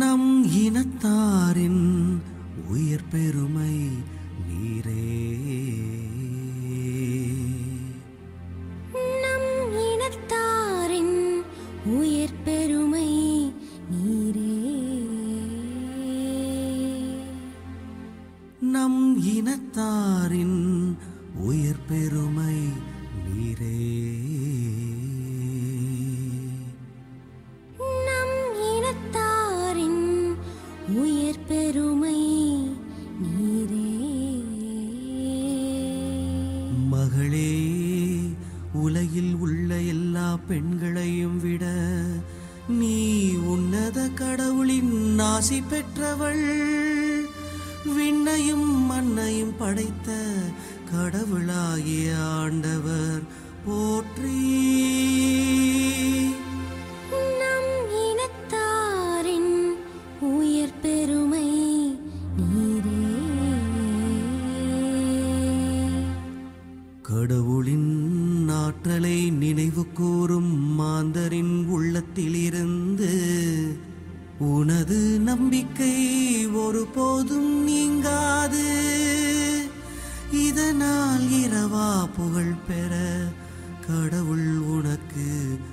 நம் இனத்தாரின் உயிர் பெருமை நீரே நம் இனத்தாரின் உயிர் பெருமை நீரே நம் இனத்தாரின் உயிர் பெருமை நீரே நம் இனத்தாரின் உயிர் பெருமை நீரே மகளே உலகில் உள்ள எல்லா பெண்களையும் விட நீ உன்னத கடவுளின் ஆசி பெற்றவள் விண்ணையும் மண்ணையும் படைத்த கடவுளாகிய ஆண்டவர் போற்றி நம் இனத்தாரின் உயிர் பெருமை நீரே கடவுளின் ஆற்றலை நினைவு கூறும் மாந்தரின் உள்ளத்திலிருந்து உனது நம்பிக்கை ஒருபோதும் நீங்காது இதனால் இரவா புகழ் பெற கடவுள் உனக்கு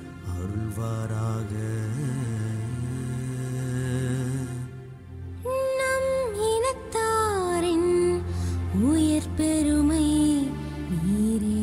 அருள்வாராக நம் இனத்தாரின் உயிர் பெருமை நீரே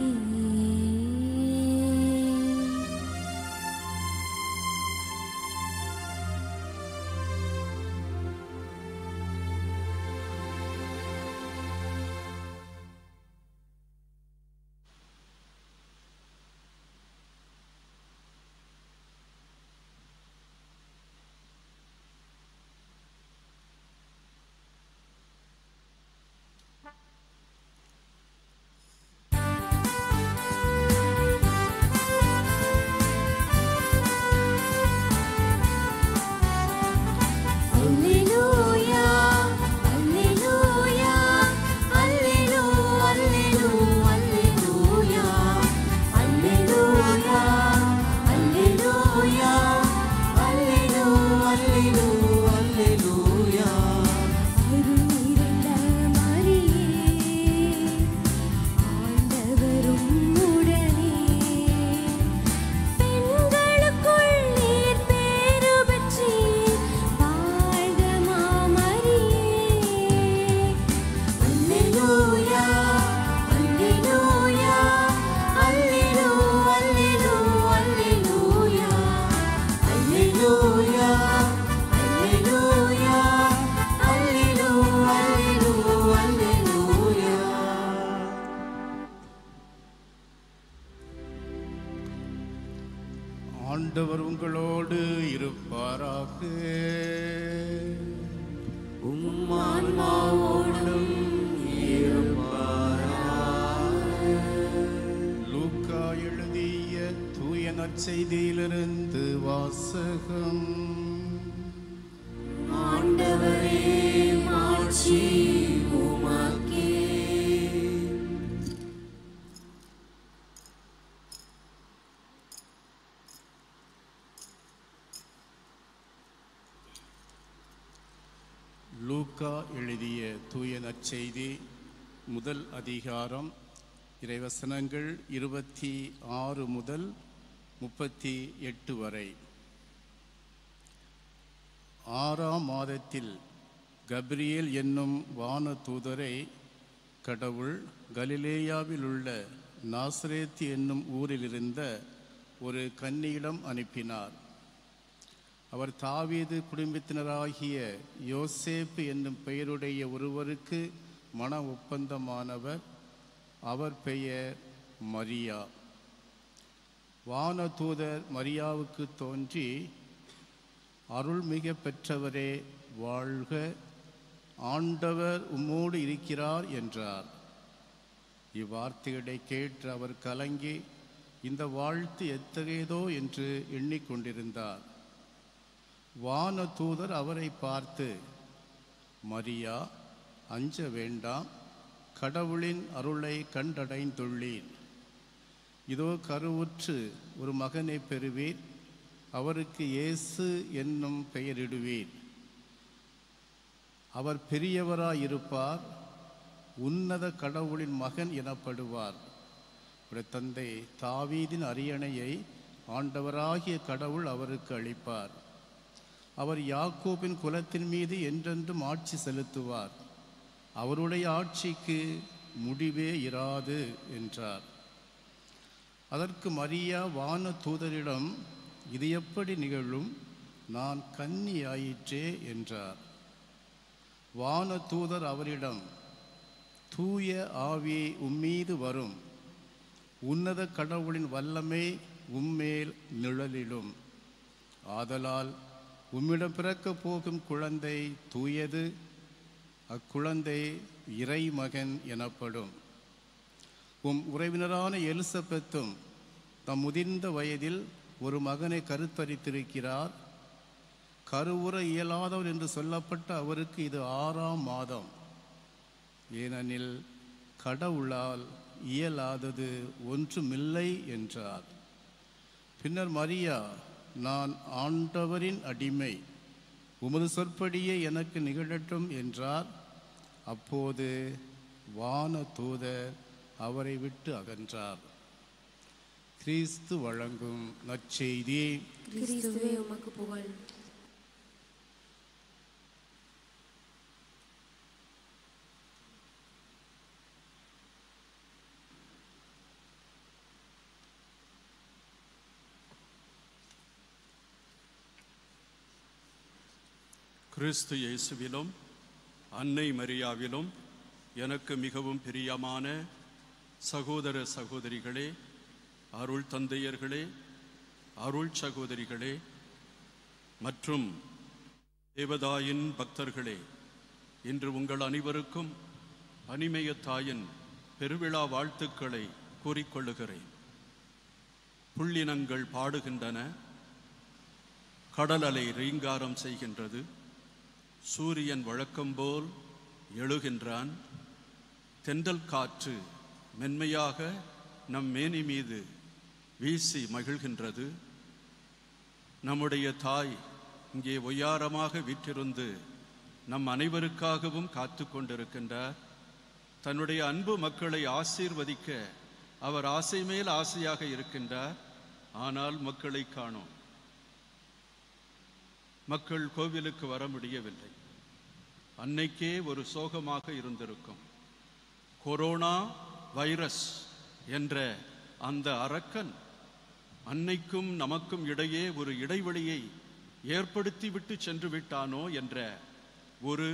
அல்லேலூயா அல்லேலூயா அல்லேலூ அல்லேலூ அல்லேலூயா அல்லேலூயா அல்லேலூயா அல்லேலூ அல்லேலூ அல்லேலூயா அருளிருந்த மரியே ஆண்டவரும் உடனே பெண்களுக்குள் நீர் பேறு பெற்றீர் வாழ்க மாமரியே அல்லேலூயா அல்லேலூயா அல்லேலூ அல்லேலூ அல்லேலூயா அல்லேலூயா அல்லேலூயா அல்லேலூ அல்லேலூ அல்லேலூயா ஆண்டவர் உங்களோடு இருப்பாராக உம்மான்மாவோடும் லூக்கா எழுதிய தூய நற்செய்தியிலிருந்து வாசகம் ஆண்டவரே மாட்சி உமக்கே லூக்கா எழுதிய தூய நற்செய்தி முதல் அதிகாரம் இறைவசனங்கள் இருபத்தி ஆறு முதல் முப்பத்தி எட்டு வரை ஆறாம் மாதத்தில் கப்ரியேல் என்னும் வான தூதரை கடவுள் கலிலேயாவில் உள்ள நாசரேத் என்னும் ஊரில் இருந்த ஒரு கன்னியிடம் அனுப்பினார் அவர் தாவீது குடும்பத்தினராகிய யோசேப்பு என்னும் பெயருடைய ஒருவருக்கு மன ஒப்பந்தமானவர் அவர் பெயர் மரியா வானதூதர் மரியாவுக்கு தோன்றி அருள்மிக பெற்றவரே வாழ்க ஆண்டவர் உம்மோடு இருக்கிறார் என்றார் இவ்வார்த்தைகளை கேட்டு அவர் கலங்கி இந்த வாழ்த்து எத்தகையதோ என்று எண்ணிக்கொண்டிருந்தார் வானதூதர் அவரை பார்த்து மரியா அஞ்ச வேண்டாம் கடவுளின் அருளை கண்டடைந்துள்ளீர் இதோ கருவுற்று ஒரு மகனை பெறுவீர் அவருக்கு இயேசு என்னும் பெயரிடுவீர் அவர் பெரியவராயிருப்பார் உன்னத கடவுளின் மகன் எனப்படுவார் உடைய தந்தை தாவீதின் அரியணையை ஆண்டவராகிய கடவுள் அவருக்கு அளிப்பார் அவர் யாக்கோபின் குலத்தின் மீது என்றென்றும் ஆட்சி செலுத்துவார் அவருடைய ஆட்சிக்கு முடிவே இராது என்றார் அதற்கு மரியா வான தூதரிடம் இது எப்படி நிகழும் நான் கன்னி ஆயிற்றே என்றார் வான தூதர் அவரிடம் தூய ஆவி உம்மீது வரும் உன்னத கடவுளின் வல்லமை உம்மேல் நிழலிடும் ஆதலால் உம்மிடம் பிறக்கப் போகும் குழந்தை தூயது அக்குழந்தை இறைமகன் எனப்படும் உம் உறவினரான எலிசபெத்தும் தம் முதிர்ந்த வயதில் ஒரு மகனை கருத்தரித்திருக்கிறார் கருவுற இயலாதவர் என்று சொல்லப்பட்ட அவருக்கு இது ஆறாம் மாதம் ஏனெனில் கடவுளால் இயலாதது ஒன்றுமில்லை என்றார் பின்னர் மரியா நான் ஆண்டவரின் அடிமை உமது சொற்படியே எனக்கு நிகழட்டும் என்றார் அப்போது வான தூதர் அவரை விட்டு அகன்றார் கிறிஸ்து வழங்கும் நற்செய்தி கிறிஸ்துவே உமக்கு புகழ் கிறிஸ்து இயேசுவிலும் அன்னை மரியாவிலும் எனக்கு மிகவும் பிரியமான சகோதர சகோதரிகளே அருள் தந்தையர்களே அருள் சகோதரிகளே மற்றும் தேவதாயின் பக்தர்களே இன்று உங்கள் அனைவருக்கும் அனிமய தாயின் பெருவிழா வாழ்த்துக்களை கூறிக்கொள்ளுகிறேன் புள்ளினங்கள் பாடுகின்றன கடல் அலை ரீங்காரம் செய்கின்றது சூரியன் வழக்கம்போல் எழுகின்றான் தென்றல் காற்று மென்மையாக நம் மேனி மீது வீசி மகிழ்கின்றது நம்முடைய தாய் இங்கே ஒய்யாரமாக வீற்றிருந்து நம் அனைவருக்காகவும் காத்து கொண்டிருக்கின்றார் தன்னுடைய அன்பு மக்களை ஆசீர்வதிக்க அவர் ஆசை மேல் ஆசையாக இருக்கின்றார் ஆனால் மக்களை காணோம் மக்கள் கோவிலுக்கு வர முடியவில்லை அன்னைக்கே ஒரு சோகமாக இருந்திருக்கும் கொரோனா வைரஸ் என்ற அந்த அரக்கன் அன்னைக்கும் நமக்கும் இடையே ஒரு இடைவெளியை ஏற்படுத்தி விட்டு சென்று விட்டானோ என்ற ஒரு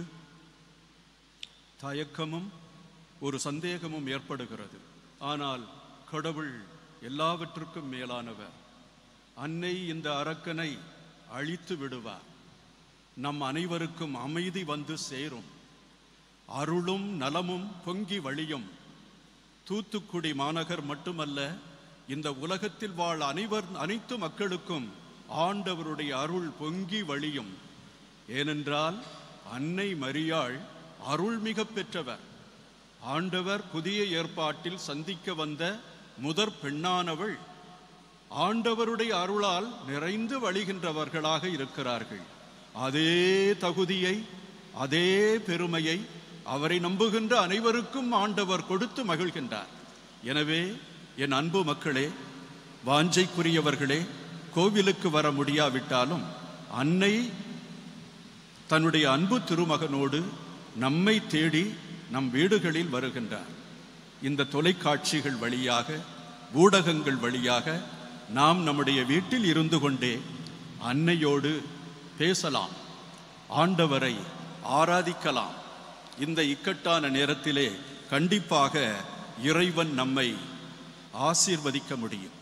தயக்கமும் ஒரு சந்தேகமும் ஏற்படுகிறது ஆனால் கடவுள் எல்லாவற்றுக்கும் மேலானவர் அன்னை இந்த அரக்கனை அழித்து விடுவார் நம் அனைவருக்கும் அமைதி வந்து சேரும் அருளும் நலமும் பொங்கி வழியும் தூத்துக்குடி மாநகர் மட்டுமல்ல இந்த உலகத்தில் வாழ் அனைவர் அனைத்து மக்களுக்கும் ஆண்டவருடைய அருள் பொங்கி வழியும் ஏனென்றால் அன்னை மரியாள் அருள் மிக பெற்றவர் ஆண்டவர் புதிய ஏற்பாட்டில் சந்திக்க வந்த முதற் பெண்ணானவள் ஆண்டவருடைய அருளால் நிறைந்து வழிகின்றவர்களாக இருக்கிறார்கள் அதே தகுதியை அதே பெருமையை அவரை நம்புகின்ற அனைவருக்கும் ஆண்டவர் கொடுத்து மகிழ்கின்றார் எனவே என் அன்பு மக்களே வாஞ்சைக்குரியவர்களே கோவிலுக்கு வர முடியாவிட்டாலும் அன்னை தன்னுடைய அன்பு திருமகனோடு நம்மை தேடி நம் வீடுகளில் வருகின்றார் இந்த தொலைக்காட்சிகள் வழியாக ஊடகங்கள் வழியாக நாம் நம்முடைய வீட்டில் இருந்து கொண்டே அன்னையோடு பேசலாம் ஆண்டவரை ஆராதிக்கலாம் இந்த இக்கட்டான நேரத்திலே கண்டிப்பாக இறைவன் நம்மை ஆசீர்வதிக்க முடியும்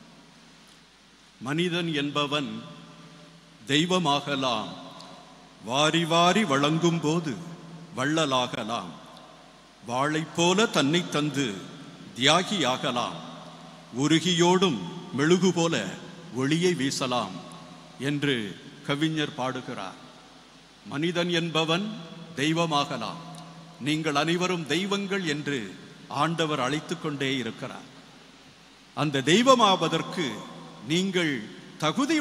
மனிதன் என்பவன் தெய்வமாகலாம் வாரி வாரி வழங்கும் போது வள்ளலாகலாம் வாளைப் போல தன்னை தந்து தியாகியாகலாம் உருகியோடும் மெழுகு போல ஒளியை வீசலாம் என்று கவிஞர் பாடுகிறார் மனிதன் என்பவன் தெய்வமாகலாம் நீங்கள் அனைவரும் தெய்வங்கள் என்று ஆண்டவர் அழைத்துக் கொண்டே இருக்கிறார் அந்த தெய்வமாவதற்கு நீங்கள்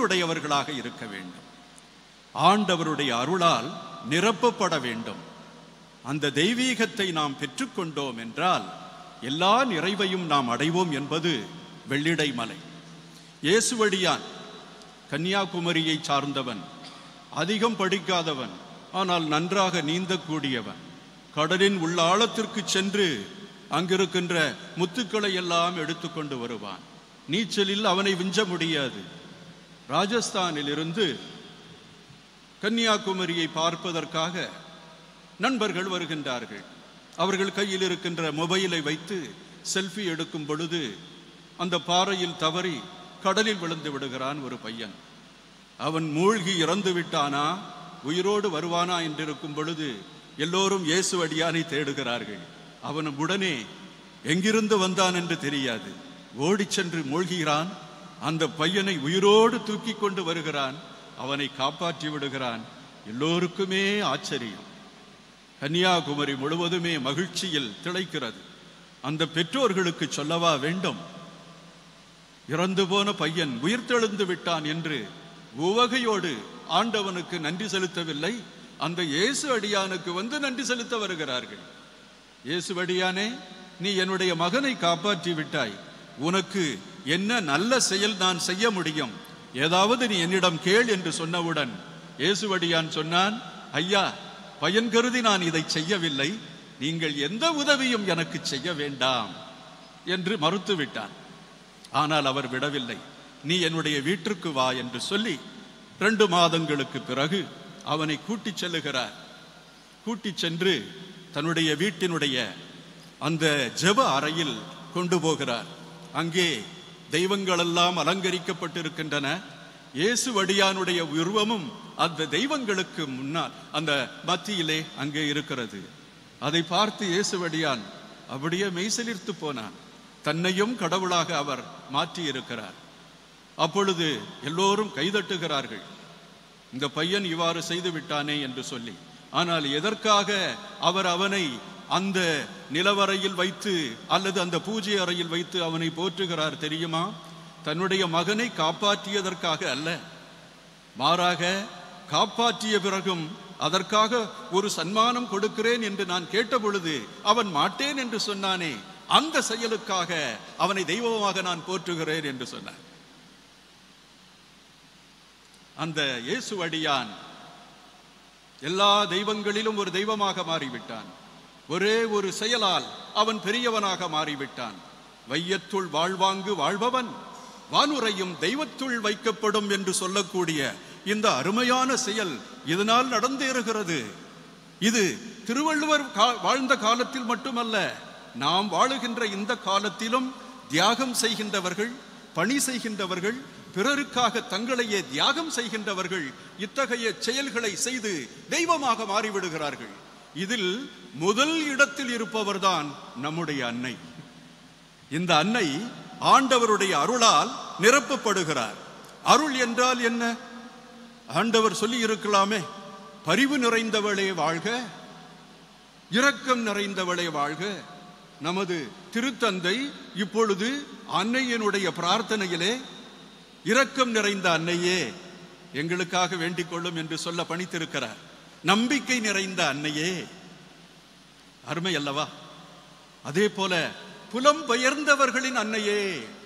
தகுதியுடையவர்களாக இருக்க வேண்டும் ஆண்டவருடைய அருளால் நிரப்பப்பட வேண்டும் அந்த தெய்வீகத்தை நாம் பெற்றுக்கொண்டோம் என்றால் எல்லா நிறைவையும் நாம் அடைவோம் என்பது வெள்ளிடை மலை இயேசுவடியான் கன்னியாகுமரியை சார்ந்தவன் அதிகம் படிக்காதவன் ஆனால் நன்றாக நீந்தக்கூடியவன் கடலின் உள்ள ஆழத்திற்கு சென்று அங்கிருக்கின்ற முத்துக்களை எல்லாம் எடுத்துக்கொண்டு வருவான் நீச்சலில் அவனை விஞ்ச முடியாது ராஜஸ்தானில் இருந்து கன்னியாகுமரியை பார்ப்பதற்காக நண்பர்கள் வருகின்றார்கள் அவர்கள் கையில் இருக்கின்ற மொபைலை வைத்து செல்ஃபி எடுக்கும் பொழுது அந்த பாறையில் தவறி கடலில் விழுந்து விடுகிறான் ஒரு பையன் அவன் மூழ்கி இறந்து விட்டானா உயிரோடு வருவானா என்றிருக்கும் பொழுது எல்லோரும் இயேசு அடியானை தேடுகிறார்கள் அவன் உடனே எங்கிருந்து வந்தான் என்று தெரியாது ஓடிச் சென்று மூழ்கிறான் அந்த பையனை உயிரோடு தூக்கி கொண்டு வருகிறான் அவனை காப்பாற்றி விடுகிறான் எல்லோருக்குமே ஆச்சரியம் கன்னியாகுமரி முழுவதுமே மகிழ்ச்சியில் திளைக்கிறது அந்த பெற்றோர்களுக்கு சொல்லவா வேண்டும் இறந்து போன பையன் உயிர்த்தெழுந்து விட்டான் என்று உவகையோடு ஆண்டவனுக்கு நன்றி செலுத்தவில்லை அந்த இயேசு அடியானுக்கு வந்து நன்றி செலுத்த வருகிறார்கள் இயேசு அடியானே நீ என்னுடைய மகனை காப்பாற்றி விட்டாய் உனக்கு என்ன நல்ல செயல் நான் செய்ய முடியும் ஏதாவது நீ என்னிடம் கேள் என்று சொன்னவுடன் இயேசுவடியான் சொன்னான் ஐயா பயன் கருதி நான் இதை செய்யவில்லை நீங்கள் எந்த உதவியும் எனக்கு செய்ய வேண்டாம் என்று மறுத்து விட்டான் ஆனால் அவர் விடவில்லை நீ என்னுடைய வீட்டிற்கு வா என்று சொல்லி ரெண்டு மாதங்களுக்கு பிறகு அவனை கூட்டிச் செல்லுகிறார் கூட்டிச் சென்று தன்னுடைய வீட்டினுடைய அந்த ஜெப அறையில் கொண்டு போகிறார் அங்கே தெய்வங்களெல்லாம் அலங்கரிக்கப்பட்டிருக்கின்றன இயேசு வடியானுடைய உருவமும் அந்த தெய்வங்களுக்கு முன்னால் அந்த மத்தியிலே அங்கே இருக்கிறது அதை பார்த்து இயேசு வடியான் அப்படியே மெய்சிலிர்த்து போனான் தன்னையும் கடவுளாக அவர் மாற்றி இருக்கிறார் அப்பொழுது எல்லோரும் கைதட்டுகிறார்கள் இந்த பையன் இவ்வாறு செய்து விட்டானே என்று சொல்லி ஆனால் எதற்காக அவர் அவனை அந்த நிலவறையில் வைத்து அல்லது அந்த பூஜை அறையில் வைத்து அவனை போற்றுகிறார் தெரியுமா தன்னுடைய மகனை காப்பாற்றியதற்காக அல்ல மாறாக காப்பாற்றிய பிறகும் அதற்காக ஒரு சன்மானம் கொடுக்கிறேன் என்று நான் கேட்ட பொழுது அவன் மாட்டேன் என்று சொன்னானே அந்த செயலுக்காக அவனை தெய்வமாக நான் போற்றுகிறேன் என்று சொன்னார் அந்த இயேசு அடியான் எல்லா தெய்வங்களிலும் ஒரு தெய்வமாக மாறிவிட்டான் ஒரே ஒரு செயலால் அவன் பெரியவனாக மாறிவிட்டான் வையத்துள் வாழ்வாங்கு வாழ்பவன் வானுரையும் தெய்வத்துள் வைக்கப்படும் என்று சொல்லக்கூடிய இந்த அருமையான செயல் இதனால் நடந்தேறுகிறது இது திருவள்ளுவர் கா- வாழ்ந்த காலத்தில் மட்டுமல்ல நாம் வாழுகின்ற இந்த காலத்திலும் தியாகம் செய்கின்றவர்கள் பணி செய்கின்றவர்கள் பிறருக்காக தங்களையே தியாகம் செய்கின்றவர்கள் இத்தகைய செயல்களை செய்து தெய்வமாக மாறிவிடுகிறார்கள் இதில் முதல் இடத்தில் இருப்பவர்தான் நம்முடைய அன்னை இந்த அன்னை ஆண்டவருடைய அருளால் நிரப்பப்படுகிறார் அருள் என்றால் என்ன ஆண்டவர் சொல்லி இருக்கலாமே பரிவு நிறைந்தவளே வாழ்க இரக்கம் நிறைந்தவளே வாழ்க நமது திருத்தந்தை இப்பொழுது அன்னையினுடைய பிரார்த்தனையிலே இரக்கம் நிறைந்த அன்னையே எங்களுக்காக வேண்டிக் கொள்ளும் என்று சொல்ல பணித்திருக்கிறார் நம்பிக்கை நிறைந்த அன்னையே அருமை அல்லவா அதே போல புலம் பெயர்ந்தவர்களின் அன்னையே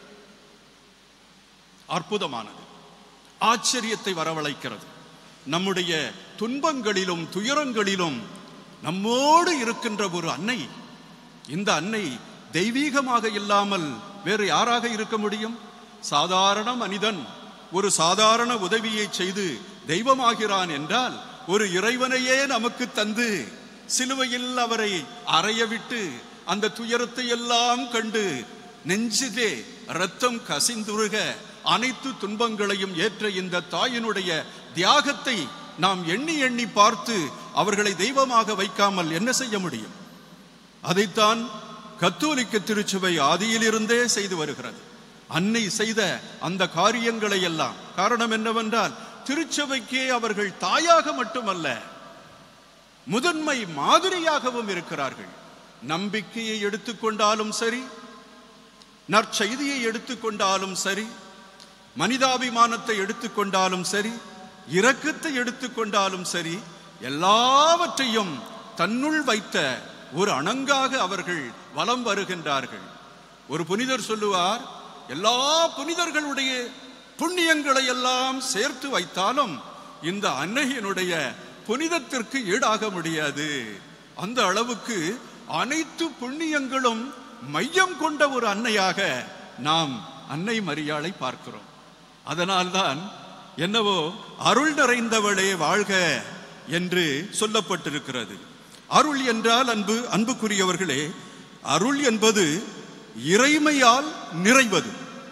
அற்புதமானது ஆச்சரியத்தை வரவழைக்கிறது நம்முடைய துன்பங்களிலும் துயரங்களிலும் நம்மோடு இருக்கின்ற ஒரு அன்னை இந்த அன்னை தெய்வீகமாக இல்லாமல் வேறு யாராக இருக்க முடியும் சாதாரண மனிதன் ஒரு சாதாரண உதவியை செய்து தெய்வமாகிறான் என்றால் ஒரு இறைவனையே நமக்கு தந்து சிலுவையில் அவரை அறைய விட்டு அந்த துயரத்தை எல்லாம் கண்டு நெஞ்சிலே ரத்தம் கசிந்துருக அனைத்து துன்பங்களையும் ஏற்ற இந்த தாயினுடைய தியாகத்தை நாம் எண்ணி எண்ணி பார்த்து அவர்களை தெய்வமாக வைக்காமல் என்ன செய்ய முடியும் அதைத்தான் கத்தோலிக்க திருச்சபை ஆதியிலிருந்தே செய்து வருகிறது அன்னை செய்த அந்த காரியங்களை எல்லாம் காரணம் என்னவென்றால் திருச்சபைக்கே அவர்கள் தாயாக மட்டுமல்ல முதன்மை மாதிரியாகவும் இருக்கிறார்கள் நம்பிக்கையை எடுத்துக்கொண்டாலும் சரி நற்செய்தியை எடுத்துக்கொண்டாலும் சரி மனிதாபிமானத்தை எடுத்துக்கொண்டாலும் சரி இரக்கத்தை எடுத்துக்கொண்டாலும் சரி எல்லாவற்றையும் தன்னுள் வைத்த ஒரு அணங்காக அவர்கள் வலம் வருகின்றார்கள் ஒரு புனிதர் சொல்லுவார் எல்லா புனிதர்களுடைய புண்ணியங்களை எல்லாம் சேர்த்து வைத்தாலும் இந்த அன்னையினுடைய புனிதத்திற்கு ஈடாக முடியாது அந்த அளவுக்கு அனைத்து புண்ணியங்களும் மையம் கொண்ட ஒரு அன்னையாக நாம் அன்னை மரியாளை பார்க்கிறோம் அதனால்தான் என்னவோ அருள் நிறைந்தவளே வாழ்க என்று சொல்லப்பட்டிருக்கிறது அருள் என்றால் அன்பு அன்புக்குரியவர்களே அருள் என்பது இறைமையால் நிறைவது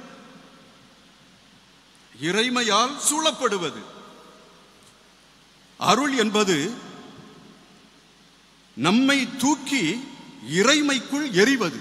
இறைமையால் சூழப்படுவது அருள் என்பது நம்மை தூக்கி இறைமைக்குள் எறிவது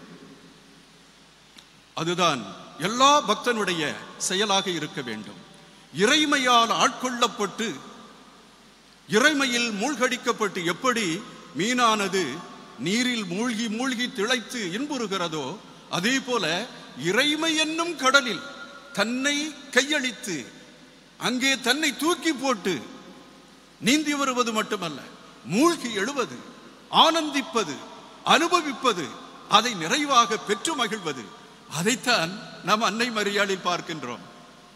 அதுதான் எல்லா பக்தனுடைய செயலாக இருக்க வேண்டும் இறைமையால் ஆட்கொள்ளப்பட்டு இறைமையில் மூழ்கடிக்கப்பட்டு எப்படி மீனானது நீரில் மூழ்கி மூழ்கி திளைத்து இன்புறுகிறதோ அதே போல இறைமை என்னும் கடலில் தன்னை கையளித்து அங்கே தன்னை தூக்கி போட்டு நீந்தி வருவது மட்டுமல்ல மூழ்கி எழுவது ஆனந்திப்பது அனுபவிப்பது அதை நிறைவாக பெற்று மகிழ்வது அதைத்தான் நாம் அன்னை மரியாளில் பார்க்கின்றோம்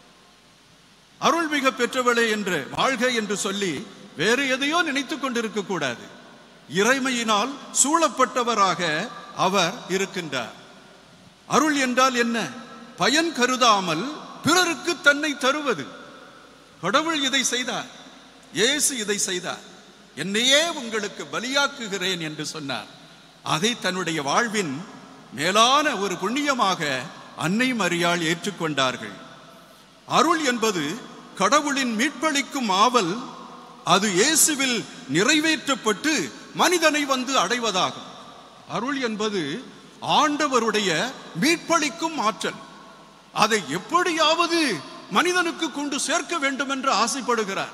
அருள்மிக பெற்றவளே என்று வாழ்க என்று சொல்லி வேறு எதையோ நினைத்துக் கொண்டிருக்க கூடாது இறைமையினால் சூழப்பட்டவராக அவர் இருக்கின்றார் அருள் என்றால் என்ன பயன் கருதாமல் பிறருக்கு தன்னை தருவது கடவுள் இதை செய்தார் இயேசு இதை செய்தார் என்னையே உங்களுக்கு பலியாக்குகிறேன் என்று சொன்னார் அதை தன்னுடைய வாழ்வின் மேலான ஒரு புண்ணியமாக அன்னை மரியாள் ஏற்றுக்கொண்டார்கள் அருள் என்பது கடவுளின் மீட்பளிக்கும் ஆவல் அது இயேசுவில் நிறைவேற்றப்பட்டு மனிதனை வந்து அடைவதாகும் அருள் என்பது ஆண்டவருடைய மீட்பளிக்கும் ஆற்றல் அதை எப்படியாவது மனிதனுக்கு கொண்டு சேர்க்க வேண்டும் என்று ஆசைப்படுகிறார்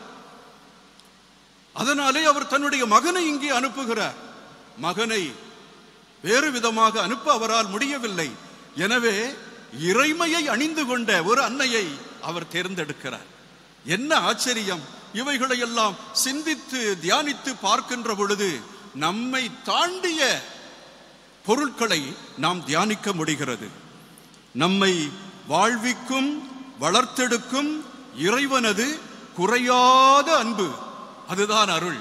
அதனாலே அவர் தன்னுடைய மகனை இங்கே அனுப்புகிறார் மகனை வேறு விதமாக அனுப்ப அவரால் முடியவில்லை எனவே இறைமையை அணிந்து கொண்ட ஒரு அன்னையை அவர் தேர்ந்தெடுக்கிறார் என்ன ஆச்சரியம் இவைகளை எல்லாம் சிந்தித்து தியானித்து பார்க்கின்ற பொழுது நம்மை தாண்டிய பொருட்களை நாம் தியானிக்க முடிகிறது நம்மை வாழ்விக்கும் வளர்த்தெடுக்கும் இறைவனது குறையாத அன்பு அதுதான் அருள்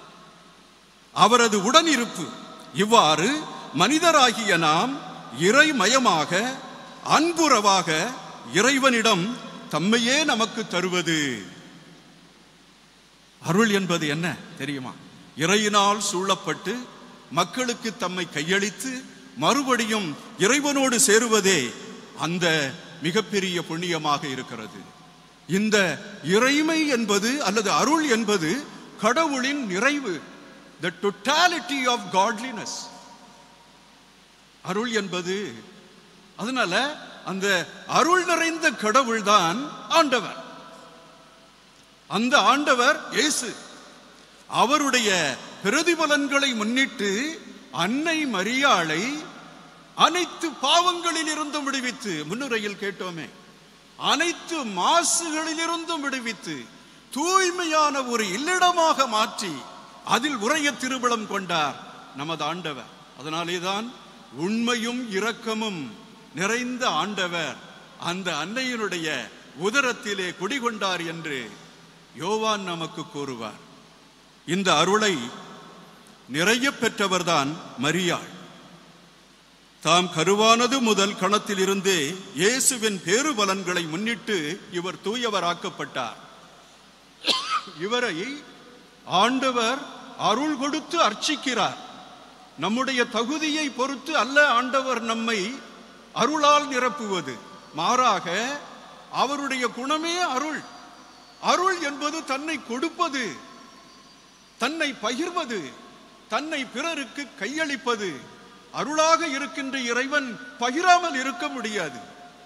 அவரது உடனிருப்பு இவ்வாறு மனிதராகிய நாம் இறைமயமாக அன்புறவாக இறைவனிடம் தம்மையே நமக்கு தருவது அருள் என்பது என்ன தெரியுமா இறையினால் சூழப்பட்டு மக்களுக்கு தம்மை கையளித்து மறுபடியும் இறைவனோடு சேருவதே அந்த மிகப்பெரிய புண்ணியமாக இருக்கிறது இந்த இறைமை என்பது அல்லது அருள் என்பது கடவுளின் நிறைவு த totality ஆஃப் காட்லினஸ் அருள் என்பது அதனால அந்த அருள் நிறைந்த கடவுள் தான் ஆண்டவர் அந்த ஆண்டவர் இயேசு அவருடைய பிரதிபலன்களை முன்னிட்டு அன்னை மரியாளை அனைத்து பாவங்களில் இருந்தும் விடுவித்து முன்னுரையில் கேட்டோமே அனைத்து மாசுகளிலிருந்தும் விடுவித்து தூய்மையான ஒரு இல்லிடமாக மாற்றி அதில் உரைய திருவிழம் கொண்டார் நமது ஆண்டவர் அதனாலேதான் உண்மையும் இரக்கமும் நிறைந்த ஆண்டவர் அந்த அன்னையினுடைய உதரத்திலே குடிகொண்டார் என்று யோவான் நமக்கு கூறுவார் இந்த அருளை நிறைய பெற்றவர்தான் மரியாள் தாம் கருவானது முதல் கணத்தில் இருந்தே இயேசுவின் பேருபலன்களை முன்னிட்டு இவர் தூயவராக்கப்பட்டார் இவரை ஆண்டவர் அருள் கொடுத்து அர்ச்சிக்கிறார் நம்முடைய தகுதியை பொறுத்து அல்ல ஆண்டவர் நம்மை அருளால் நிரப்புவது மாறாக அவருடைய குணமே அருள் அருள் என்பது தன்னை கொடுப்பது தன்னை பகிர்வது தன்னை பிறருக்கு கையளிப்பது அருளாக இருக்கின்ற இறைவன் பகிராமல் இருக்க முடியாது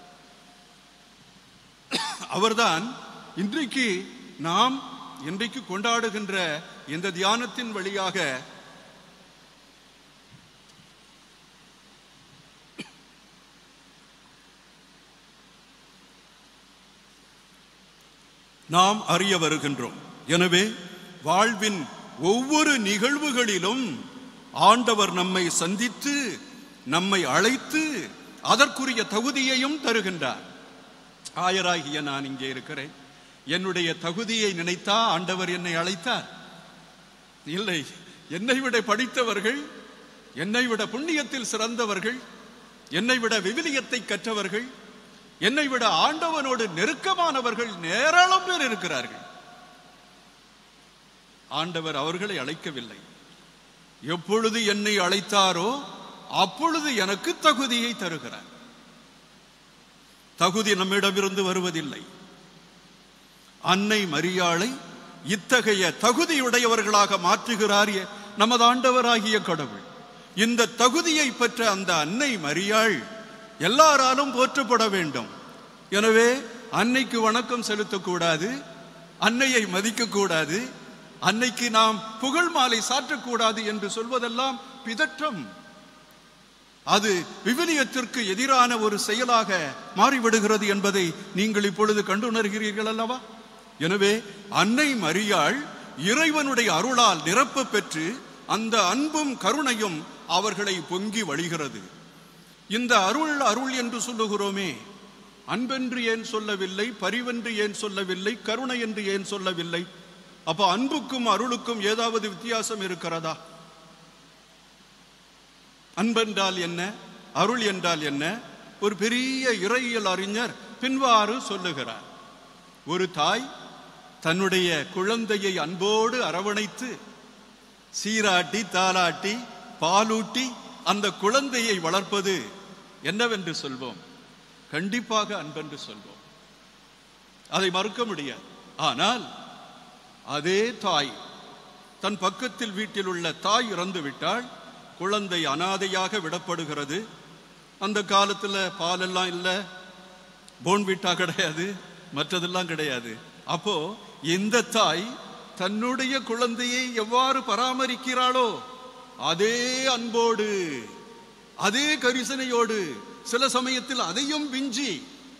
அவர்தான் இன்றைக்கு நாம் இன்றைக்கு கொண்டாடுகின்ற இந்த தியானத்தின் வழியாக நாம் அறிய வருகின்றோம் எனவே வாழ்வின் ஒவ்வொரு நிகழ்வுகளிலும் ஆண்டவர் நம்மை சந்தித்து நம்மை அழைத்து அதற்குரிய தகுதியையும் தருகின்றார் ஆயராகிய நான் இங்கே இருக்கிறேன் என்னுடைய தகுதியை நினைத்தா ஆண்டவர் என்னை அழைத்தார் இல்லை என்னை விட படித்தவர்கள் என்னை விட புண்ணியத்தில் சிறந்தவர்கள் என்னை விட விவிலியத்தை கற்றவர்கள் என்னை விட ஆண்டவனோடு நெருக்கமானவர்கள் நேராளம் பேர் இருக்கிறார்கள் ஆண்டவர் அவர்களை அழைக்கவில்லை எப்பொழுது என்னை அழைத்தாரோ அப்பொழுது எனக்கு தகுதியை தருகிறார் தகுதி நம்மிடமிருந்து வருவதில்லை அன்னை மரியாளை இத்தகைய தகுதியுடையவர்களாக மாற்றுகிறார் எ- நமது ஆண்டவராகிய கடவுள் இந்த தகுதியை பெற்ற அந்த அன்னை மரியாள் எல்லாராலும் போற்றப்பட வேண்டும் எனவே அன்னைக்கு வணக்கம் செலுத்தக்கூடாது அன்னையை மதிக்கக்கூடாது அன்னைக்கு நாம் புகழ் மாலை சாற்றக்கூடாது என்று சொல்வதெல்லாம் பிதற்றம் அது விவிலியத்திற்கு எதிரான ஒரு செயலாக மாறிவிடுகிறது என்பதை நீங்கள் இப்பொழுது கண்டுணர்கிறீர்கள் அல்லவா எனவே அன்னை மரியாள் இறைவனுடைய அருளால் நிரப்ப பெற்று அந்த அன்பும் கருணையும் அவர்களை பொங்கி வழிகிறது இந்த அருள் அருள் என்று சொல்லுகிறோமே அன்பென்று ஏன் சொல்லவில்லை பரிவென்று ஏன் சொல்லவில்லை கருணை என்று ஏன் சொல்லவில்லை அப்ப அன்புக்கும் அருளுக்கும் ஏதாவது வித்தியாசம் இருக்கிறதா அன்பென்றால் என்ன அருள் என்றால் என்ன ஒரு பெரிய இறையியல் அறிஞர் பின்வாறு சொல்லுகிறார் ஒரு தாய் தன்னுடைய குழந்தையை அன்போடு அரவணைத்து சீராட்டி தாலாட்டி பாலூட்டி அந்த குழந்தையை வளர்ப்பது என்னவென்று சொல்வோம் கண்டிப்பாக அன்பென்று சொல்வோம் அதை மறுக்க முடியாது ஆனால் அதே தாய் தன் பக்கத்தில் வீட்டில் உள்ள தாய் இறந்து விட்டால் குழந்தை அனாதையாக விடப்படுகிறது அந்த காலத்துல பாலெல்லாம் இல்லை போன்விட்டா கிடையாது மற்றதெல்லாம் கிடையாது அப்போ இந்த தாய் தன்னுடைய குழந்தையை எவ்வாறு பராமரிக்கிறாளோ அதே அன்போடு அதே கரிசனையோடு சில சமயத்தில் அதையும் விஞ்சி